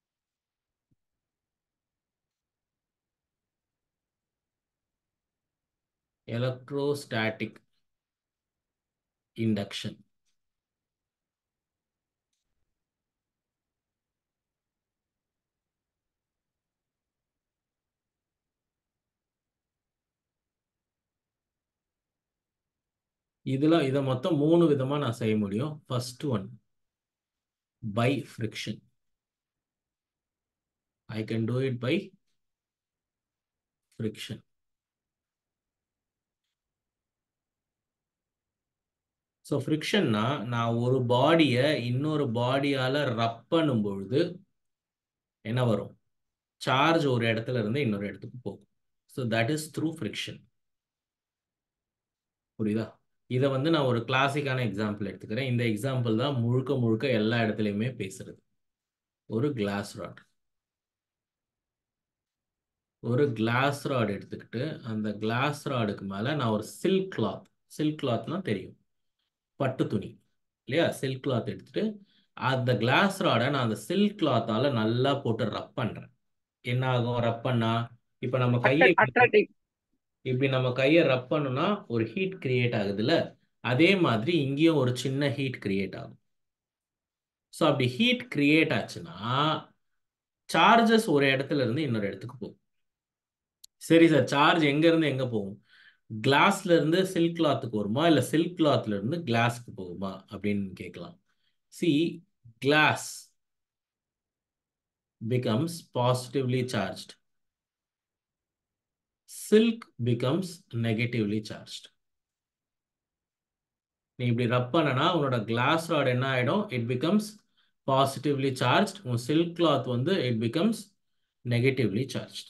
எலக்ட்ரோஸ்டாட்டிக் இண்டக்ஷன் இதுல இதை மொத்தம் மூணு விதமா நான் செய்ய முடியும் first one by friction I can do it by friction so ஃப்ரிக்ஷன்னா நான் ஒரு பாடியை இன்னொரு பாடியால் ரப் பண்ணும் பொழுது என்ன வரும் சார்ஜ் ஒரு இடத்துல இருந்து இன்னொரு இடத்துக்கு போகும் so that is through friction புரியுதா இதை வந்து நான் ஒரு கிளாசிக்கான எக்ஸாம்பிள் எடுத்துக்கிறேன் இந்த எக்ஸாம்பிள் தான் முழுக்க முழுக்க எல்லா இடத்துலையுமே பேசுறது ஒரு கிளாஸ் ராட் ஒரு கிளாஸ் ராட் எடுத்துக்கிட்டு அந்த கிளாஸ் ராடுக்கு மேலே நான் ஒரு சில்க் கிளாத் சில்க் கிளாத்னா தெரியும் பட்டு துணி இல்லையா சில்க் கிளாத் எடுத்துட்டு அந்த கிளாஸ் ராடை நான் அந்த சில்க் கிளாத்தால நல்லா போட்டு ரப் பண்றேன் என்ன ஆகும் ரப் பண்ணா இப்போ நம்ம கையை அட்ராக்டிவ் இப்படி நம்ம கையை ரப் பண்ணோம்னா ஒரு ஹீட் கிரியேட் ஆகுதுல்ல அதே மாதிரி இங்கேயும் ஒரு சின்ன ஹீட் கிரியேட் ஆகும் ஸோ அப்படி ஹீட் கிரியேட் ஆச்சுன்னா சார்ஜஸ் ஒரு இடத்துல இருந்து இன்னொரு இடத்துக்கு போகும் சரி சார் சார்ஜ் எங்க இருந்து எங்க போகும் கிளாஸ்ல இருந்து சில்க் கிளாத்துக்கு வருமா இல்ல சில்க் கிளாத்ல இருந்து கிளாஸ்க்கு போகுமா அப்படின்னு கேட்கலாம் see glass becomes positively charged silk becomes negatively charged நீ இப்படி ரப் பண்ணனா உன்னோட கிளாஸ் ராட் என்ன ஆயிடும் இட் பிகம்ஸ் பாசிட்டிவ்லி சார்ஜ் உன் சில்க் கிளாத் வந்து it becomes negatively charge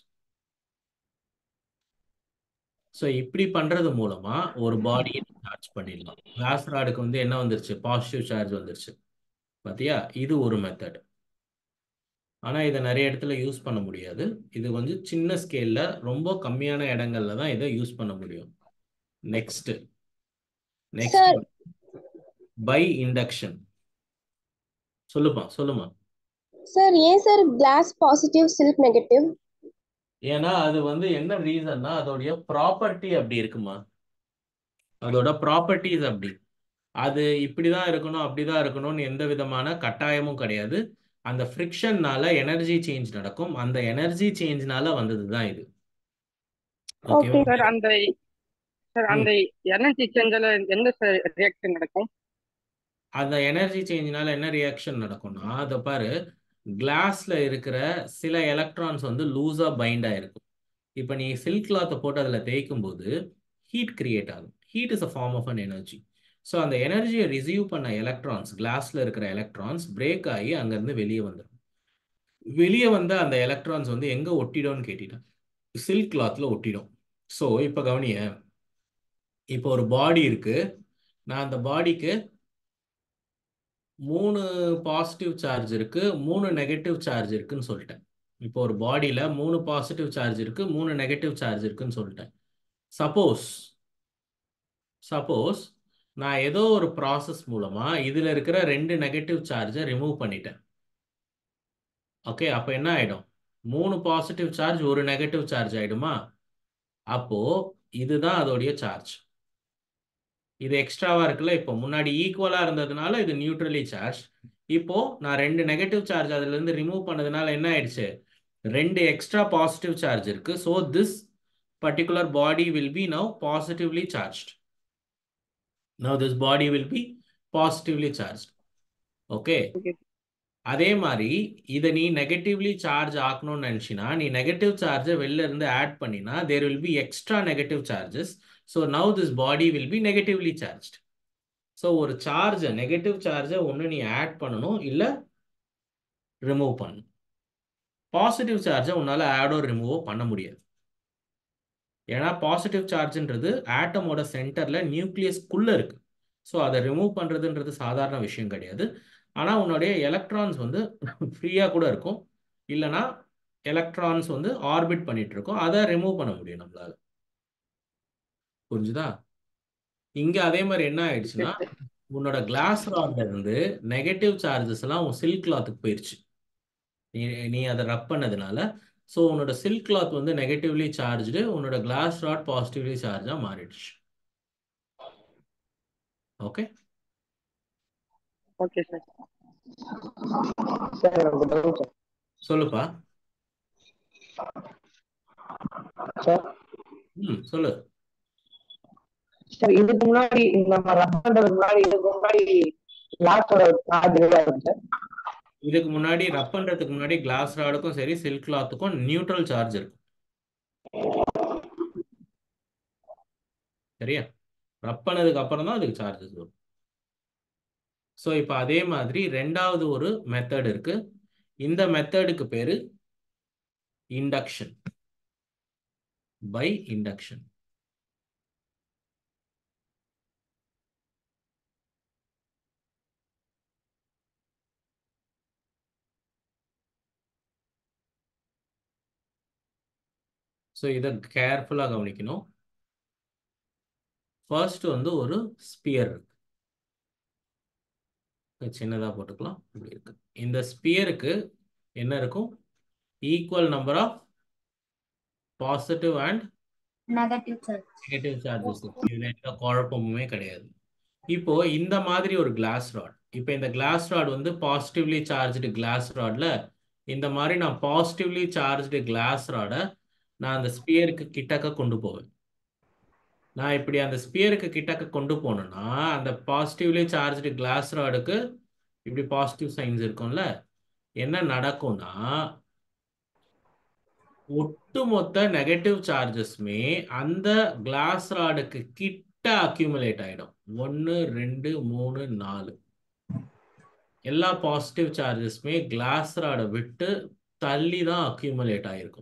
so இப்படி பண்றது மூலமா ஒரு பாடியை சார்ஜ் பண்ணிடலாம் கிளாஸ் ராடுக்கு வந்து என்ன வந்துருச்சு பாசிட்டிவ் சார்ஜ் வந்துருச்சு பாத்தியா இது ஒரு மெத்தட் ஆனா இதை நிறைய இடத்துல யூஸ் பண்ண முடியாது இது கொஞ்சம் சின்ன ஸ்கேல்ல ரொம்ப கம்மியான இடங்கள்ல தான் இதை யூஸ் பண்ண முடியும் நெக்ஸ்ட் நெக்ஸ்ட் பை இண்டக்ஷன் சொல்லுப்பா சொல்லுமா சார் ஏன் sir glass positive silk negative ஏன்னா அது வந்து என்ன ரீசன்னா அதோடைய ப்ராப்பர்ட்டி அப்படி இருக்குமா அதோட ப்ராப்பர்ட்டிஸ் அப்படி அது இப்படிதான் இருக்கணும் அப்படிதான் இருக்கணும்னு எந்த விதமான கட்டாயமும் கிடையாது அந்த ஃப்ரிக்ஷன்னால எனர்ஜி சேஞ்ச் நடக்கும் அந்த எனர்ஜி சேஞ்ச்னால வந்தது தான் இது ஓகேவா சார் அந்த சார் அந்த எனர்ஜி சேஞ்சில் எந்த சார் ரியாக்ஷன் நடக்கும் அந்த எனர்ஜி சேஞ்ச்னால என்ன ரியாக்ஷன் நடக்கும்னா அதை பாரு கிளாஸ்ல இருக்கிற சில எலக்ட்ரான்ஸ் வந்து லூஸா பைண்ட் ஆயிருக்கும் இப்போ நீ சில்க் கிளாத்தை போட்டு அதில் தேய்க்கும் போது ஹீட் கிரியேட் ஆகும் heat is a form of an energy so அந்த எனர்ஜியை ரிசீவ் பண்ண எலக்ட்ரான்ஸ் கிளாஸ்ல இருக்கிற எலக்ட்ரான்ஸ் பிரேக் ஆகி அங்கேருந்து வெளியே வந்துடும் வெளியே வந்த அந்த எலக்ட்ரான்ஸ் வந்து எங்கே ஒட்டிடும்னு கேட்டிட்டேன் சில்க் கிளாத்ல ஒட்டிடும் ஸோ இப்போ கவனிய இப்போ ஒரு பாடி இருக்கு நான் அந்த பாடிக்கு மூணு பாசிட்டிவ் சார்ஜ் இருக்கு மூணு நெகட்டிவ் சார்ஜ் இருக்குன்னு சொல்லிட்டேன் இப்போ ஒரு பாடியில் மூணு பாசிட்டிவ் சார்ஜ் இருக்கு மூணு நெகட்டிவ் சார்ஜ் இருக்குன்னு சொல்லிட்டேன் சப்போஸ் சப்போஸ் நான் ஏதோ ஒரு ப்ராசஸ் மூலமா இதுல இருக்கிற ரெண்டு நெகட்டிவ் சார்ஜை ரிமூவ் பண்ணிட்டேன் ஓகே அப்போ என்ன ஆயிடும் மூணு பாசிட்டிவ் சார்ஜ் ஒரு நெகட்டிவ் சார்ஜ் ஆயிடுமா அப்போ இதுதான் அதோடைய சார்ஜ் இது எக்ஸ்ட்ராவா இருக்குல்ல இப்போ முன்னாடி ஈக்குவலா இருந்ததுனால இது நியூட்ரலி சார்ஜ் இப்போ நான் ரெண்டு நெகட்டிவ் சார்ஜ் அதுல இருந்து ரிமூவ் பண்ணதுனால என்ன ஆயிடுச்சு ரெண்டு எக்ஸ்ட்ரா பாசிட்டிவ் சார்ஜ் இருக்கு so this particular body will be now positively charged now this body will be positively charge okay அதே மாதிரி இதை நீ நெகட்டிவ்லி சார்ஜ் ஆக்கணும்னு நினச்சினா நீ நெகட்டிவ் சார்ஜை வெளில இருந்து ஆட் பண்ணினா there will be extra negative charges so now this body will be negatively charge so ஒரு சார்ஜை நெகட்டிவ் சார்ஜை ஒன்று நீ ஆட் பண்ணணும் இல்லை ரிமூவ் பண்ணணும் பாசிட்டிவ் சார்ஜை உன்னால் ஆடோ ரிமூவோ பண்ண முடியாது ஏன்னா பாசிட்டிவ் சார்ஜ்ன்றது ஆட்டமோட சென்டரில் நியூக்ளியஸ்க்குள்ளே இருக்குது ஸோ அதை ரிமூவ் பண்ணுறதுன்றது சாதாரண விஷயம் கிடையாது ஆனால் உன்னுடைய எலக்ட்ரான்ஸ் வந்து ஃப்ரீயாக கூட இருக்கும் இல்லைனா எலக்ட்ரான்ஸ் வந்து ஆர்பிட் பண்ணிட்டு இருக்கோம் அதை ரிமூவ் பண்ண முடியும் நம்மளால புரிஞ்சுதா இங்க அதே மாதிரி என்ன ஆயிடுச்சுன்னா உன்னோட கிளாஸ் ராட்ல இருந்து நெகட்டிவ் சார்ஜஸ் எல்லாம் உன் சில்க் கிளாத்துக்கு போயிடுச்சு நீ நீ அதை ரப் பண்ணதுனால ஸோ உன்னோட சில்க் கிளாத் வந்து நெகட்டிவ்லி சார்ஜ்டு உன்னோட கிளாஸ் ராட் பாசிட்டிவ்லி சார்ஜாக மாறிடுச்சு ஓகே ஓகே சார் சார் எனக்கு டவுட் சார் சொல்லுப்பா சார் ம் சொல்லு சார் இதுக்கு முன்னாடி நம்ம ரன் பண்றதுக்கு முன்னாடி இதுக்கு முன்னாடி லாஸ்டோட சார்ஜ் எவ்வளோ இருக்கும் சார் இதுக்கு முன்னாடி ரப் பண்றதுக்கு முன்னாடி கிளாஸ் ராடுக்கும் சரி சில்க் கிளாத்துக்கும் நியூட்ரல் சார்ஜ் இருக்கும் சரியா ரப் பண்ணதுக்கு அப்புறம் தான் அதுக்கு சார்ஜஸ் வரும் ஸோ இப்போ அதே மாதிரி ரெண்டாவது ஒரு மெத்தட் இருக்கு இந்த மெத்தடுக்கு பேரு இண்டக்ஷன் பை இண்டக்ஷன் ஸோ இதை கேர்ஃபுல்லாக கவனிக்கணும் ஃபர்ஸ்ட் வந்து ஒரு ஸ்பியர் இருக்கு சின்னதாக போட்டுக்கலாம் இப்படி இருக்கு இந்த ஸ்பியருக்கு என்ன இருக்கும் equal number of positive and negative charge negative charges இதில் எந்த குழப்பமுமே கிடையாது இப்போ இந்த மாதிரி ஒரு கிளாஸ் ராட் இப்போ இந்த கிளாஸ் ராட் வந்து பாசிட்டிவ்லி சார்ஜ்டு கிளாஸ் ராட்ல இந்த மாதிரி நான் பாசிட்டிவ்லி சார்ஜ்டு கிளாஸ் ராடை நான் அந்த ஸ்பியருக்கு கிட்டக்க கொண்டு போவேன் நான் இப்படி அந்த ஸ்பியருக்கு கிட்டக்க கொண்டு போனேன்னா அந்த பாசிட்டிவ்லி சார்ஜ்டு கிளாஸ் ராடுக்கு இப்படி பாசிட்டிவ் சைன்ஸ் இருக்கும்ல என்ன நடக்கும்னா ஒட்டுமொத்த நெகட்டிவ் சார்ஜஸ்மே அந்த கிளாஸ் ராடுக்கு கிட்ட அக்யூமுலேட் ஆயிடும் ஒன்று ரெண்டு மூணு நாலு எல்லா பாசிட்டிவ் சார்ஜஸ்மே கிளாஸ் ராடை விட்டு தள்ளி தான் அக்யூமுலேட் ஆயிருக்கும்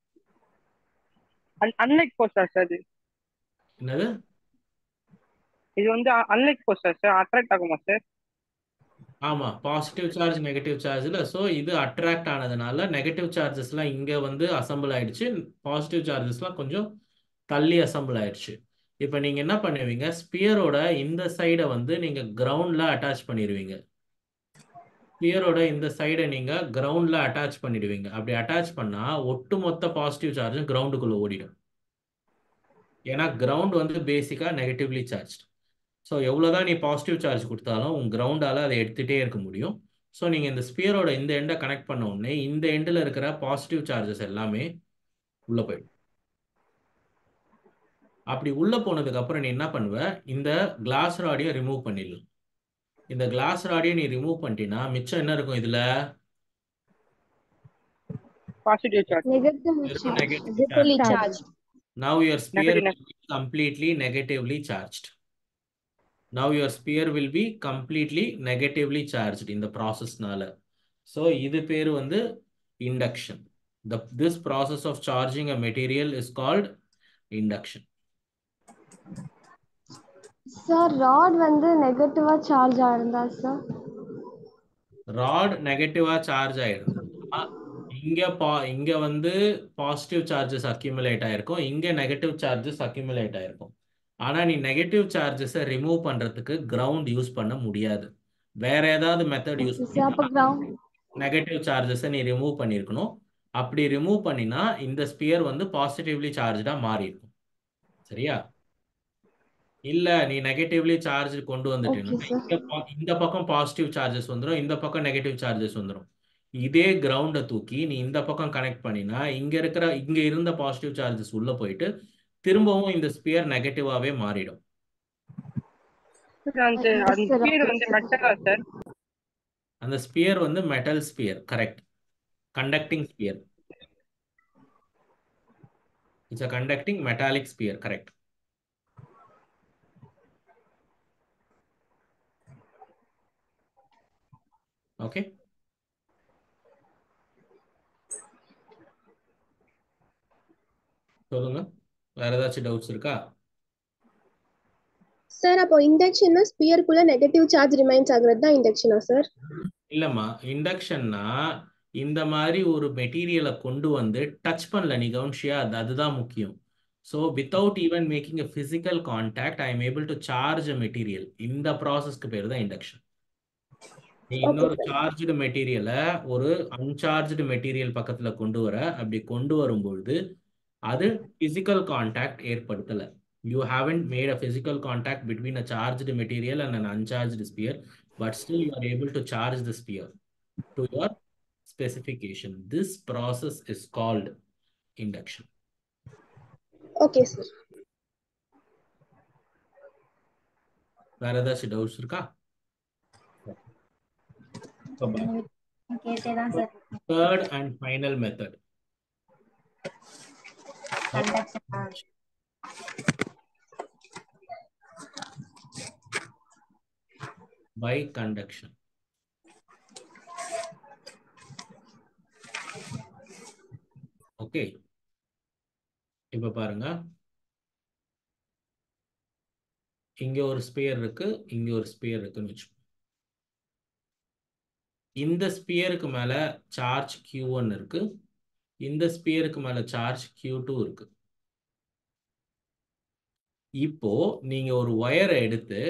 அன்லைக் போஸ்டா சார் இது என்னது இது வந்து அன்லைக் போஸ்டா சார் அட்ராக்ட் ஆகுமா சார் ஆமா பாசிட்டிவ் சார்ஜ் நெகட்டிவ் சார்ஜ்ல ஸோ இது அட்ராக்ட் ஆனதுனால நெகட்டிவ் சார்ஜஸ்லாம் இங்க வந்து அசம்பிள் ஆயிடுச்சு பாசிட்டிவ் சார்ஜஸ்லாம் கொஞ்சம் தள்ளி அசம்பிள் ஆயிடுச்சு இப்போ நீங்க என்ன பண்ணுவீங்க ஸ்பியரோட இந்த சைடை வந்து நீங்க கிரவுண்ட்ல அட்டாச் பண்ணிடுவீங்க ஸ்பியரோட இந்த சைடை நீங்க கிரவுண்ட்ல அட்டாச் பண்ணிடுவீங்க அப்படி அட்டாச் பண்ணா ஒட்டுமொத்த பாசிட்டிவ் சார்ஜும் கிரவுண்டுக்குள்ள ஓடிடும் ஏன்னா கிரவுண்ட் வந்து பேசிக்கா நெகட்டிவ்லி சார்ஜ் ஸோ எவ்வளோதான் நீ பாசிட்டிவ் சார்ஜ் கொடுத்தாலும் உங்கள் கிரவுண்டால் அதை எடுத்துகிட்டே இருக்க முடியும் ஸோ நீங்கள் இந்த ஸ்பியரோட இந்த எண்டை கனெக்ட் பண்ண உடனே இந்த எண்டில் இருக்கிற பாசிட்டிவ் சார்ஜஸ் எல்லாமே உள்ளே போயிடும் அப்படி உள்ளே போனதுக்கு அப்புறம் நீ என்ன பண்ணுவ இந்த கிளாஸ் ராடியை ரிமூவ் பண்ணிடலாம் இந்த கிளாஸ் ராடியை நீ ரிமூவ் பண்ணிட்டீங்கன்னா மிச்சம் என்ன இருக்கும் இதில் பாசிட்டிவ் சார்ஜ் Negative வெறும் charge. Negative Negatively charge charged. Now your sphere Negative. will be completely negatively charged. Now your sphere will be completely negatively charged in the process நால. So இது பேரு வந்து induction. The, this process of charging a material is called induction. Sir rod வந்து நெகட்டிவா சார்ஜ் ஆயிருந்தா சார் ராட் நெகட்டிவா சார்ஜ் ஆயிருந்ததுன்னா இங்க பா இங்க வந்து பாசிட்டிவ் சார்ஜஸ் அக்யூமுலேட் ஆயிருக்கும் இங்க நெகட்டிவ் சார்ஜஸ் அக்யூமுலேட் ஆயிருக்கும் ஆனா நீ நெகட்டிவ் சார்ஜஸை ரிமூவ் பண்றதுக்கு கிரவுண்ட் யூஸ் பண்ண முடியாது வேற ஏதாவது மெத்தட் யூஸ் சார் அப்ப பண்ணி கிரவுண்ட் நெகட்டிவ் சார்ஜஸை நீ ரிமூவ் பண்ணியிருக்கணும் அப்படி ரிமூவ் பண்ணினா இந்த ஸ்பியர் வந்து பாசிட்டிவ்லி சார்ஜா மாறி இருக்கும் சரியா இல்ல நீ நெகட்டிவ்லி சார்ஜ் கொண்டு வந்துட்டேன்னா Okay, sir. இங்க பா- இந்த பக்கம் பாசிட்டிவ் சார்ஜஸ் வந்துடும் இந்த பக்கம் நெகட்டிவ் சார்ஜஸ் வந்துடும் இதே கிரவுண்டை தூக்கி நீ இந்த பக்கம் கனெக்ட் பண்ணினா இங்க இருக்கிற இங்க இருந்த பாசிட்டிவ் சார்ஜஸ் உள்ள போயிட்டு திரும்பவும் இந்த ஸ்பியர் நெகட்டிவாவே மாறிடும் அந்த Yes, அந்த sir. ஸ்பீர் வந்து மெட்டலா சார் அந்த ஸ்பியர் வந்து metal sphere correct conducting sphere it's a conducting metallic sphere correct okay சொல்லுங்க வேற ஏதாச்சும் டவுட்ஸ் இருக்கா சார் அப்போ இண்டக்ஷன்னா ஸ்பியருக்குள்ள நெகட்டிவ் சார்ஜ் ரிமைன்ஸ் ஆகுறது தான் இண்டக்ஷனா சார் இல்லம்மா இண்டக்ஷன்னா இந்த மாதிரி ஒரு மெட்டீரியலை கொண்டு வந்து டச் பண்ணல நீ கவனிச்சியா அது அதுதான் முக்கியம் so without even making a physical contact I am able to charge a material இந்த ப்ராசஸ்க்கு பேர் தான் இண்டக்ஷன் நீ இன்னொரு சார்ஜ்டு மெட்டீரியலை ஒரு அன்சார்ஜ்டு மெட்டீரியல் பக்கத்துல கொண்டு வர அப்படி கொண்டு வரும்பொழுது அது பிசிக்கல் கான்டாக்ட் ஏற்படுத்தல you haven't made a physical contact between a charged material and an uncharged sphere but still you are able to charge the sphere to your specification. This process is called induction. Okay sir வேற ஏதாச்சும் டவுட்ஸ் இருக்கா கேட்டேதான் sir Third and final method. By conduction. Okay இப்ப பாருங்க இங்க ஒரு ஸ்பியர் இருக்கு இங்க ஒரு ஸ்பியர் இருக்குன்னு வச்சுக்கோ இந்த ஸ்பியருக்கு மேல சார்ஜ் Q ஒன் இருக்கு இந்த ஸ்பியருக்கு மேல சார்ஜ் Q டூ இருக்கு இப்போ நீங்க ஒரு ஒயரை எடுத்து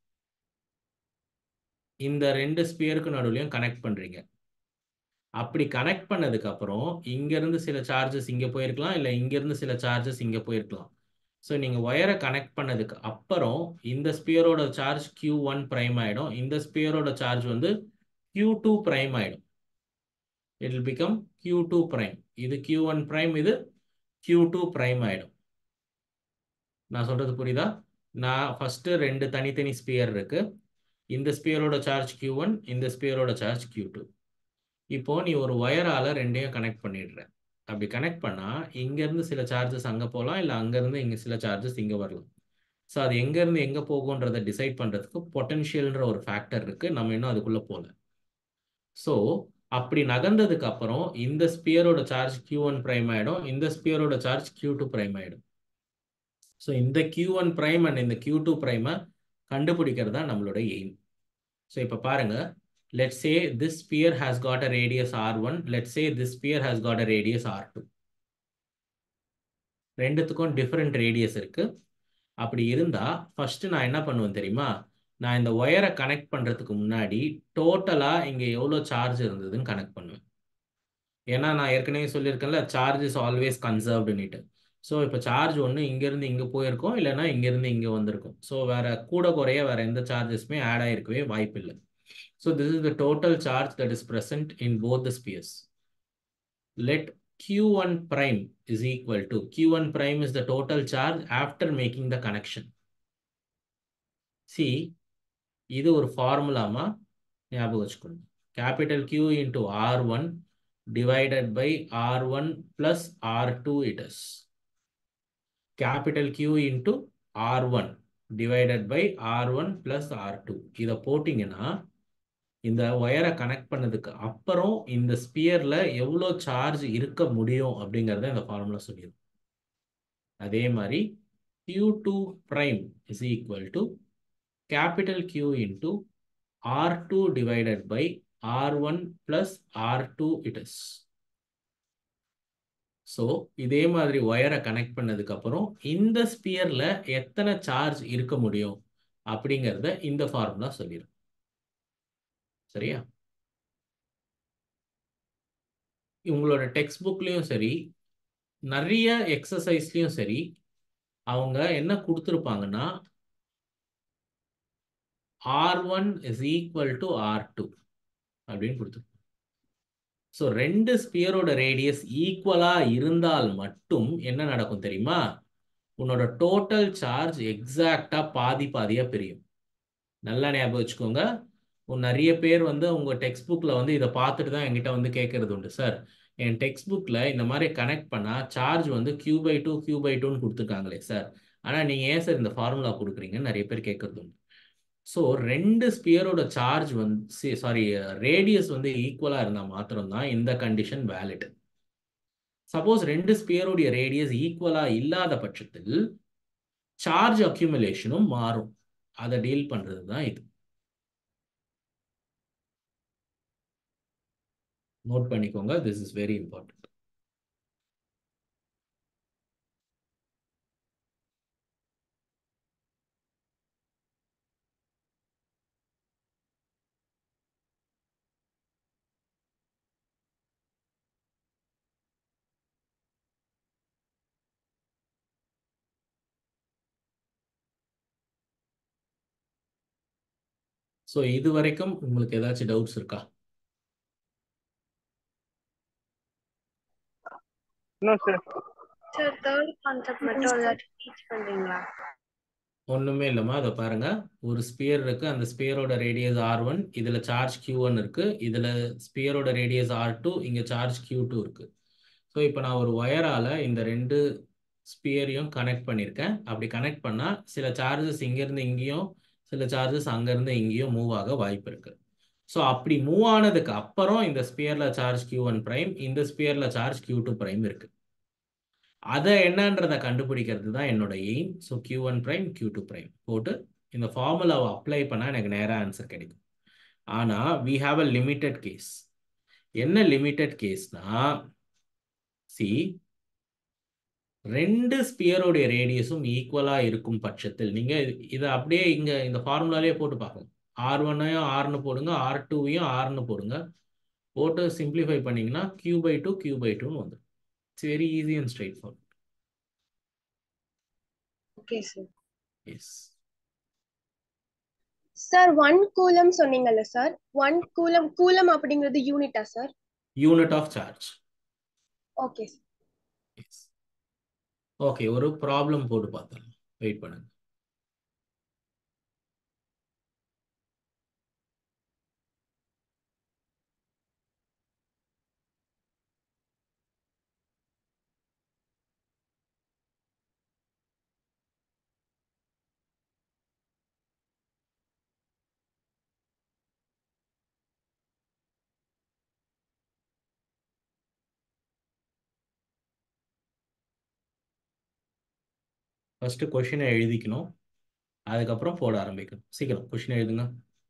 இந்த ரெண்டு ஸ்பியருக்கு நடுவுலையும் கனெக்ட் பண்றீங்க அப்படி கனெக்ட் பண்ணதுக்கு அப்புறம் இங்க இருந்து சில சார்ஜஸ் இங்க போயிருக்கலாம் இல்ல இங்க இருந்து சில சார்ஜஸ் இங்க போயிருக்கலாம் ஸோ நீங்க ஒயரை கனெக்ட் பண்ணதுக்கு அப்புறம் இந்த ஸ்பியரோட சார்ஜ் Q ஒன் பிரைம் ஆயிடும் இந்த ஸ்பியரோட சார்ஜ் வந்து Q டூ பிரைம் ஆயிடும் it will become Q two prime இது Q ஒன் பிரைம் இது Q டூ பிரைம் ஆயிடும் நான் சொல்றது புரியுதா நான் ஃபர்ஸ்ட் ரெண்டு தனித்தனி ஸ்பியர் இருக்கு இந்த ஸ்பியரோட சார்ஜ் கியூ ஒன் இந்த ஸ்பியரோட சார்ஜ் கியூ டூ இப்போ நீ ஒரு ஒயரால ரெண்டையும் கனெக்ட் பண்ணிடுற அப்படி கனெக்ட் பண்ணா இங்க இருந்து சில சார்ஜஸ் அங்க போகலாம் இல்ல அங்க இருந்து இங்க சில சார்ஜஸ் இங்க வரலாம் ஸோ அது எங்க இருந்து எங்க போகுன்றதை டிசைட் பண்றதுக்கு பொட்டன்ஷியல்ன்ற ஒரு ஃபேக்டர் இருக்கு நம்ம இன்னும் அதுக்குள்ள போல ஸோ அப்படி நகர்ந்ததுக்கு அப்புறம் இந்த ஸ்பியரோட சார்ஜ் கியூ ஒன் பிரைம் ஆயிடும் இந்த ஸ்பியரோட சார்ஜ் கியூ டூ பிரைம் ஆயிடும் ஸோ இந்த கியூ ஒன் பிரைம் அண்ட் இந்த கியூ டூ பிரைமை கண்டுபிடிக்கிறது தான் நம்மளோட எய்ம் ஸோ இப்போ பாருங்க let's say this sphere has got a radius r1 let's say this sphere has got a radius r2 ரெண்டுத்துக்கும் டிஃப்ரெண்ட் ரேடியஸ் இருக்கு அப்படி இருந்தா ஃபர்ஸ்ட் நான் என்ன பண்ணுவேன் தெரியுமா நான் இந்த ஒயரை கனெக்ட் பண்றதுக்கு முன்னாடி டோட்டலா இங்க எவ்வளவு சார்ஜ் இருந்ததுன்னு கனெக்ட் பண்ணுவேன் ஏன்னா நான் ஏற்கனவே சொல்லியிருக்கேன்ல சார்ஜ் இஸ் ஆல்வேஸ் கன்சர்வ்டுன்னுட்டு ஸோ இப்போ சார்ஜ் ஒன்று இங்கேருந்து இங்கே போயிருக்கோம் இல்லைன்னா இங்கேருந்து இங்கே வந்திருக்கும் ஸோ வேற கூட குறைய வேற எந்த சார்ஜஸுமே ஆட் ஆயிருக்கவே வாய்ப்பு இல்லை So this is the total charge that is present in both the spheres. Let Q1 prime is equal to Q1 prime is the total charge after making the connection. See, இது ஒரு ஃபார்முலாமா ஞாபகம் வச்சுக்கணும் capital Q into R1 divided by R1 plus R2 it is. Capital Q into R1 divided by R1 plus R2. இதை போட்டிங்கன்னா இந்த ஒயரை கனெக்ட் பண்ணதுக்கு அப்புறம் இந்த ஸ்பியர்ல எவ்வளோ சார்ஜ் இருக்க முடியும் அப்படிங்கிறத இந்த ஃபார்முலா சொல்லிடும் அதே மாதிரி Q two prime is equal to capital Q into R two divided by R one plus R two it is so இதே மாதிரி ஒயரை கனெக்ட் பண்ணதுக்கு அப்புறம் இந்த ஸ்பியர்ல எத்தனை சார்ஜ் இருக்க முடியும் அப்படிங்கிறத இந்த ஃபார்முலா சொல்லிடும் சரியா உங்களோட டெக்ஸ்ட் புக்லேயும் சரி நிறைய எக்ஸசைஸ்லையும் சரி அவங்க என்ன கொடுத்துருப்பாங்கன்னா R one is equal to R two அப்படின்னு கொடுத்துருப்பாங்க ஸோ ரெண்டு ஸ்பியரோட ரேடியஸ் ஈக்குவலா இருந்தால் மட்டும் என்ன நடக்கும் தெரியுமா உன்னோட டோட்டல் சார்ஜ் எக்ஸாக்டா பாதி பாதியா பிரியும் நல்லா ஞாபகம் வச்சுக்கோங்க நிறைய பேர் வந்து உங்க டெக்ஸ்ட் புக்ல வந்து இதை பார்த்துட்டு தான் என்கிட்ட வந்து கேட்கறது உண்டு சார் என் டெக்ஸ்ட் புக்ல இந்த மாதிரி கனெக்ட் பண்ணா சார்ஜ் வந்து Q by two Q by டூன்னு கொடுத்துருக்காங்களே சார் ஆனா நீங்க ஏன் சார் இந்த ஃபார்முலா கொடுக்குறீங்கன்னு நிறைய பேர் கேட்கறது உண்டு ஸோ ரெண்டு ஸ்பியரோட சார்ஜ் வந்து சாரி ரேடியஸ் வந்து ஈக்குவலா இருந்தா மாத்திரம்தான் இந்த கண்டிஷன் வேலிட் சப்போஸ் ரெண்டு ஸ்பியரோடைய ரேடியஸ் ஈக்குவலா இல்லாத பட்சத்தில் சார்ஜ் அக்யூமுலேஷனும் மாறும் அதை டீல் பண்றது தான் இது நோட் பண்ணிக்கோங்க this is very important so இது வரைக்கும் உங்களுக்கு ஏதாச்சும் டவுட்ஸ் இருக்கா no sir sir third concept மட்டும் ஏதாச்சும் டீச் பண்றீங்களா ஒண்ணுமே இல்லைம்மா அதை பாருங்க ஒரு ஸ்பியர் இருக்கு அந்த ஸ்பியரோட ரேடியஸ் ஆர் ஒன் இதுல சார்ஜ் கியூ ஒன் இருக்கு இதுல ஸ்பியரோட ரேடியஸ் ஆர் டூ இங்க சார்ஜ் கியூ டூ இருக்கு ஸோ இப்போ நான் ஒரு ஒயரால இந்த ரெண்டு ஸ்பியரையும் கனெக்ட் பண்ணியிருக்கேன் அப்படி கனெக்ட் பண்ணா சில சார்ஜஸ் இங்கேருந்து இங்கேயும் சில சார்ஜஸ் அங்கேருந்து இங்கேயும் மூவ் ஆக வாய்ப்பு இருக்கு ஸோ அப்படி மூவ் ஆனதுக்கு அப்புறம் இந்த ஸ்பியர்ல சார்ஜ் கியூ ஒன் பிரைம் இந்த ஸ்பியர்ல சார்ஜ் கியூ டூ பிரைம் இருக்கு அதை என்னன்றதை கண்டுபிடிக்கிறது தான் என்னோட aim so Q one prime Q two prime போட்டு இந்த ஃபார்முலாவை அப்ளை பண்ணால் எனக்கு நேராக ஆன்சர் கிடைக்கும் ஆனால் we have a limited case என்ன லிமிட்டட் கேஸ்னா சி ரெண்டு ஸ்பியரோடைய ரேடியஸும் ஈக்குவலாக இருக்கும் பட்சத்தில் நீங்கள் இதை அப்படியே இங்கே இந்த ஃபார்முலாலே போட்டு பார்க்கலாம் ஆர் ஒன்னையும் ஆர்னு போடுங்க ஆர் டூவையும் ஆர்னு போடுங்க போட்டு சிம்பிளிஃபை பண்ணிங்கன்னா Q by two Q by டூன்னு வந்துடும் it's very easy and straightforward okay sir yes sir one coulomb சொன்னீங்கல்ல சார் ஒன் கூலம் கூலம் அப்படிங்கிறது யூனிட்டா sir unit of charge okay yes okay ஒரு ப்ராப்ளம் போட்டு பார்த்தலாம் வெயிட் பண்ணுங்க ஃபர்ஸ்ட் கொஷினை எழுதிக்கணும் அதுக்கப்புறம் போட ஆரம்பிக்கணும் சீக்கிரம் கொஷின் எழுதுங்க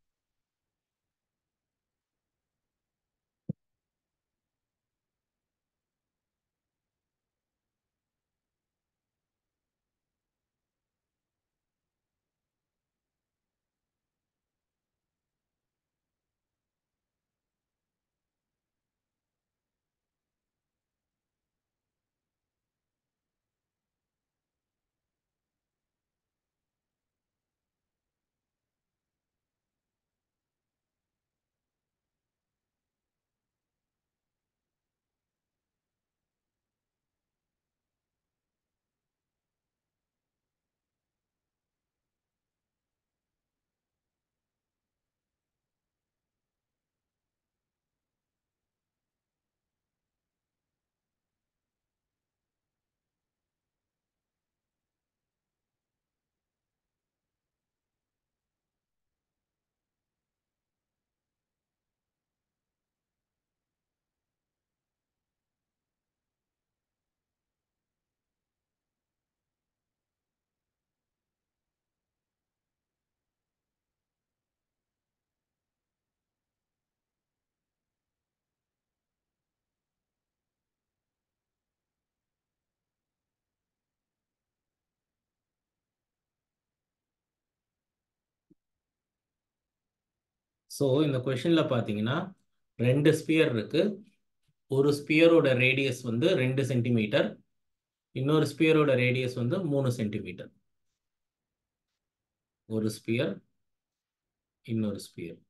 ஸோ இந்த கொஷின்ல பார்த்தீங்கன்னா ரெண்டு ஸ்பியர் இருக்கு ஒரு ஸ்பியரோட ரேடியஸ் வந்து ரெண்டு சென்டிமீட்டர் இன்னொரு ஸ்பியரோட ரேடியஸ் வந்து மூணு சென்டிமீட்டர் ஒரு ஸ்பியர் இன்னொரு ஸ்பியர்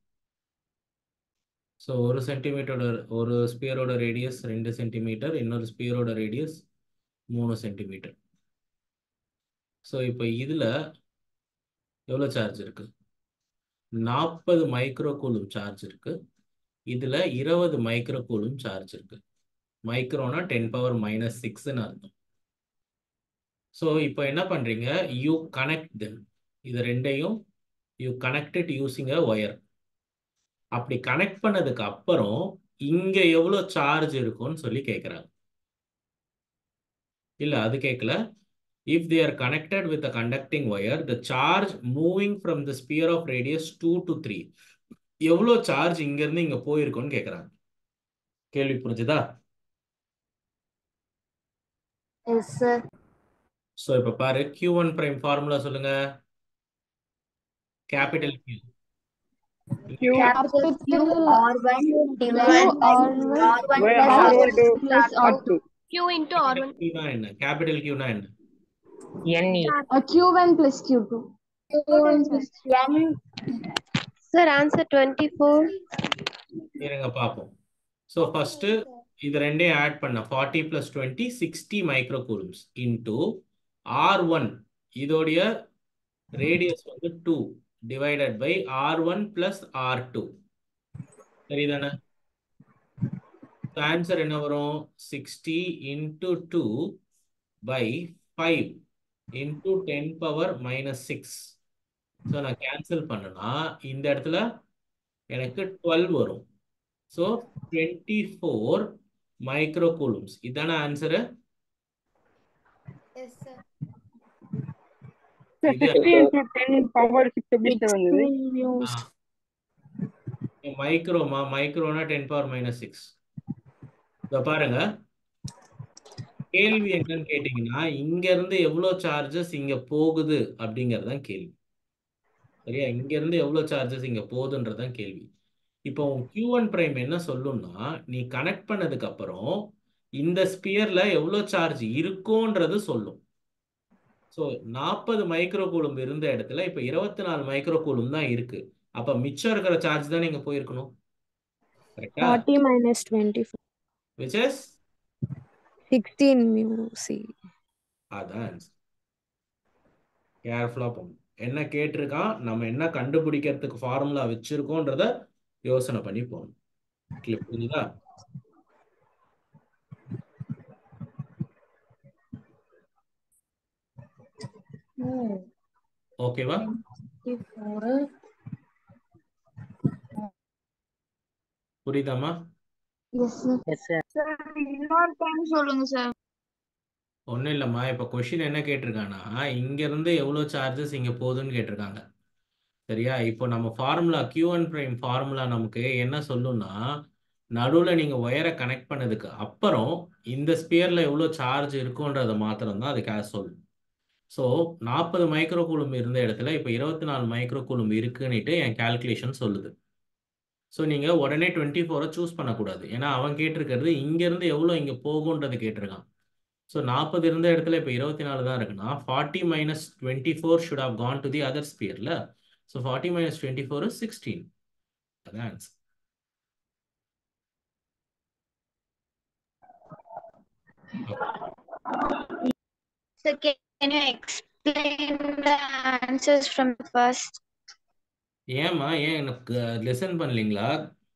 ஸோ ஒரு சென்டிமீட்டரோட ஒரு ஸ்பியரோட ரேடியஸ் ரெண்டு சென்டிமீட்டர் இன்னொரு ஸ்பியரோட ரேடியஸ் மூணு சென்டிமீட்டர் ஸோ இப்போ இதில் எவ்வளோ சார்ஜ் இருக்கு நாற்பது மைக்ரோ கூலும் சார்ஜ் இருக்கு இதில் இருபது மைக்ரோ கூலும் சார்ஜ் இருக்கு மைக்ரோனா டென் பவர் மைனஸ் சிக்ஸ்ன்னு அர்த்தம் ஸோ இப்போ என்ன பண்ணுறீங்க யூ கனெக்ட் தெம் இது ரெண்டையும் you connected using a wire அப்படி கனெக்ட் பண்ணதுக்கு அப்புறம் இங்க எவ்வளோ சார்ஜ் இருக்கும்னு சொல்லி கேட்குறாங்க இல்ல அது கேட்கல if they are connected with a conducting wire the charge moving from the sphere of radius two to three எவ்வளோ சார்ஜ் இங்கேருந்து இங்கே போயிருக்கும்னு கேட்குறாங்க கேள்வி புரிஞ்சுதா எஸ் சார் ஸோ இப்போ பாரு கியூ ஒன் பிரைம் ஃபார்முலா சொல்லுங்க capital Q Q Capital Q R1 divided by R1 where plus R1 to plus R2. R2. Q into R1. கியூனா என்ன கேபிட்டல் கியூனா என்ன NE. Uh, Q1 plus Q2. Q1 plus N. Sir, answer 24. இருங்க பார்ப்போம் ஸோ ஃபர்ஸ்ட் இது ரெண்டையும் ஆட் பண்ண forty plus twenty sixty micro coulombs into R one இதோடைய ரேடியஸ் வந்து two divided by R one plus R two சரிதானே ஆன்சர் என்ன வரும் sixty into two by five into ten power minus six so நான் கேன்சல் பண்ணனா இந்த இடத்துல எனக்கு டுவெல் வரும் so twenty four micro coulombs இதான ஆன்சரு Yes, sir. Sir, இது 60 into 10 power 6 எப்படி சார் வந்தது மைக்ரோமா மைக்ரோனா டென் பவர் மைனஸ் சிக்ஸ் இதை பாருங்க கேள்வி என்னன்னு கேட்டீங்கன்னா இங்க இருந்து எவ்வளவு சார்ஜஸ் இங்க போகுது அப்படிங்கிறது தான் கேள்வி சரியா இங்க இருந்து எவ்வளவு சார்ஜஸ் இங்க போகுதுன்றது தான் கேள்வி இப்போ உன் கியூ ஒன் பிரைம் என்ன சொல்லும்னா நீ கனெக்ட் பண்ணதுக்கு அப்புறம் இந்த ஸ்பியர்ல எவ்வளவு சார்ஜ் இருக்கும்ன்றது சொல்லும் ஸோ நாற்பது மைக்ரோ கூலும் இருந்த இடத்துல இப்போ இருபத்தி நாலு மைக்ரோ கூலும் தான் இருக்கு அப்ப மிச்சம் இருக்கிற சார்ஜ் தான் நீங்க போயிருக்கணும் கரெக்டா 40 minus 24. Which is 16 mu C. அதான் answer. கேர்ஃபுல்லா போகணும் என்ன கேட்டிருக்கான் நம்ம என்ன கண்டுபிடிக்கிறதுக்கு ஃபார்முலா வச்சிருக்கோன்றத யோசனை பண்ணி போகணும் கிளிப் புரியுதா ஓகேவா புரியுதாம்மா இன்னொரு டைம் சொல்லுங்க சார் ஒன்றும் இல்லைம்மா இப்போ கொஷின் என்ன கேட்டிருக்கான்னா இங்கேருந்து எவ்வளோ சார்ஜஸ் இங்கே போகுதுன்னு கேட்டிருக்காங்க சரியா இப்போ நம்ம formula Q and prime formula நமக்கு என்ன சொல்லும்னா நடுவில் நீங்கள் ஒயரை கனெக்ட் பண்ணதுக்கு அப்புறம் இந்த ஸ்பியரில் எவ்வளோ சார்ஜ் இருக்குன்றதை மாத்திரம் தான் அது கேஸ் சொல்லும் ஸோ நாற்பது மைக்ரோ கூலும் இருந்த இடத்துல இப்போ இருபத்தி நாலு மைக்ரோ கூலும் இருக்குன்னுட்டு என் கால்குலேஷன் சொல்லுது ஸோ நீங்கள் உடனே டுவெண்ட்டி ஃபோரை சூஸ் பண்ணக்கூடாது ஏன்னா அவன் கேட்டிருக்கிறது இங்கேருந்து எவ்வளோ இங்கே போகுன்றது கேட்டிருக்கான் ஸோ நாற்பது இருந்த இடத்துல இப்போ இருபத்தி நாலு தான் இருக்குன்னா forty minus twenty four should have gone to the other ஸ்பியரில் so forty minus twenty four is sixteen அதான் answer So can you explain the answers from the first? ஏம்மா ஏன் எனக்கு லெசன் பண்ணலீங்களா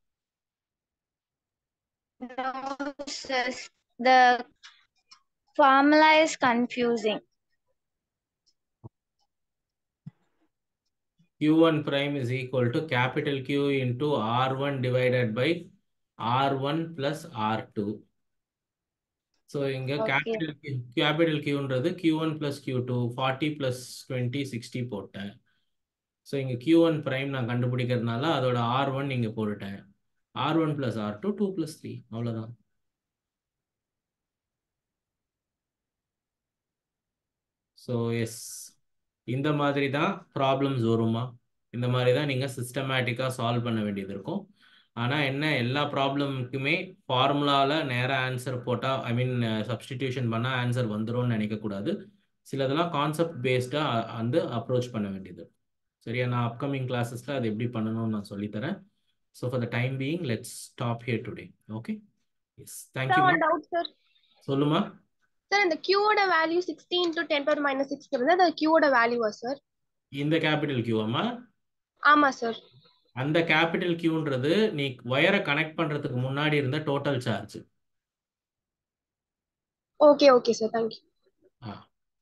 No, sir. The formula is confusing. q1 prime is equal to capital Q into R1 divided by R1 plus R2. So இங்கே Okay. கேபிட்டல் கேபிட்டல் கியூன்றது Q one plus Q two forty plus twenty sixty போட்டேன் ஸோ இங்கே கியூ ஒன் ப்ரைம் நான் கண்டுபிடிக்கிறதுனால அதோட ஆர் ஒன் இங்கே போட்டுட்டேன் R one plus R two two plus three அவ்வளோதான் ஸோ எஸ் இந்த மாதிரி தான் ப்ராப்ளம்ஸ் வருமா இந்த மாதிரி தான் நீங்கள் சிஸ்டமேட்டிக்காக சால்வ் பண்ண வேண்டியது இருக்கும் ஆனால் என்ன எல்லா ப்ராப்ளமுக்குமே ஃபார்முலாவில் நேராக ஆன்சர் போட்டால் ஐ மீன் சப்ஸ்டிடியூஷன் பண்ணால் ஆன்சர் வந்துரும்னு நினைக்கக்கூடாது சிலதெல்லாம் கான்செப்ட் பேஸ்டாக வந்து அப்ரோச் பண்ண வேண்டியது சரியா நான் அப்கமிங் கிளாஸஸில் அது எப்படி பண்ணணும்னு நான் சொல்லித்தரேன் so for the time being let's stop here today okay yes thank you ஒரு டவுட் சார் சொல்லுமா சார் இந்த கியூவோட value sixteen to ten power minus six இருந்தா அது கியூவோட வேல்யூவா சார் இந்த கேபிட்டல் கியூவம்மா ஆமா சார் அந்த கேபிட்டல் கியூன்றது நீ ஒயரை கனெக்ட் பண்ணுறதுக்கு முன்னாடி இருந்த total charge okay okay sir thank you ah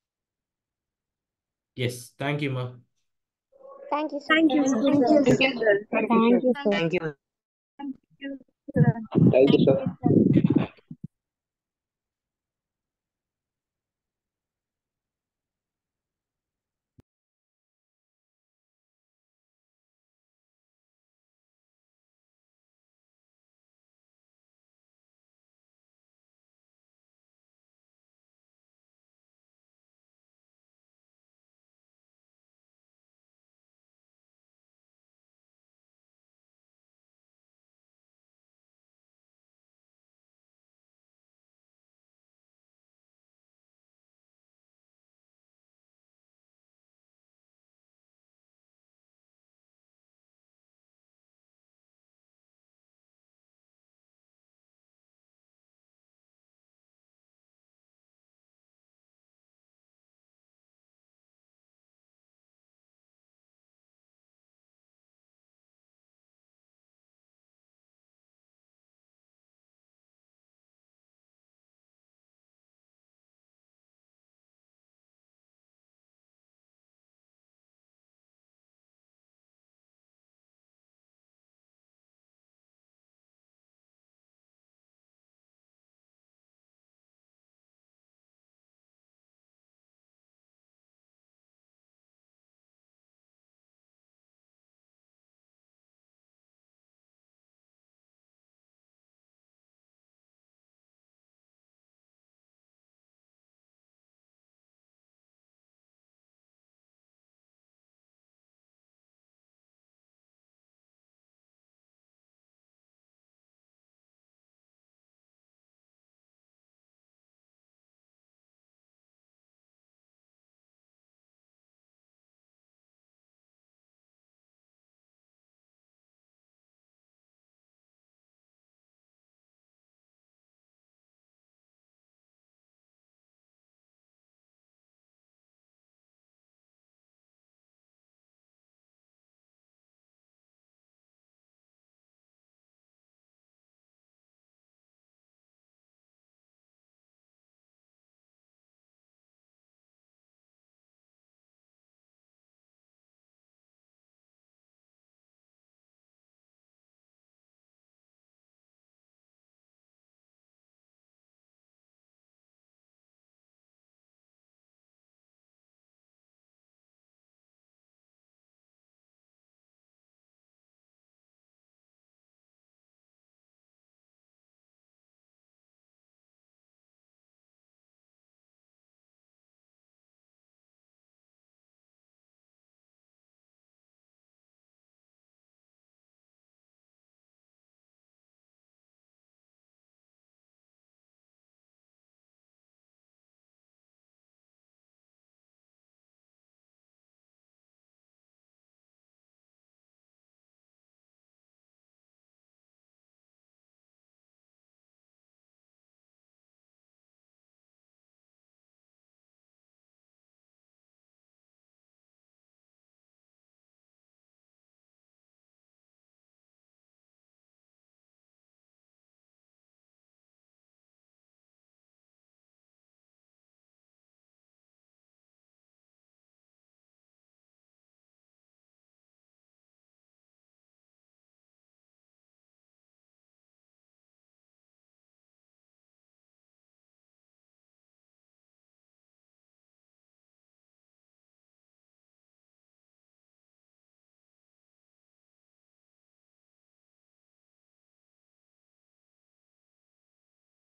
yes தேங்க்யூம்மா Thank you, sir. Thank you, sir. Thank you, sir. Thank you, sir. Thank you. Thank you sir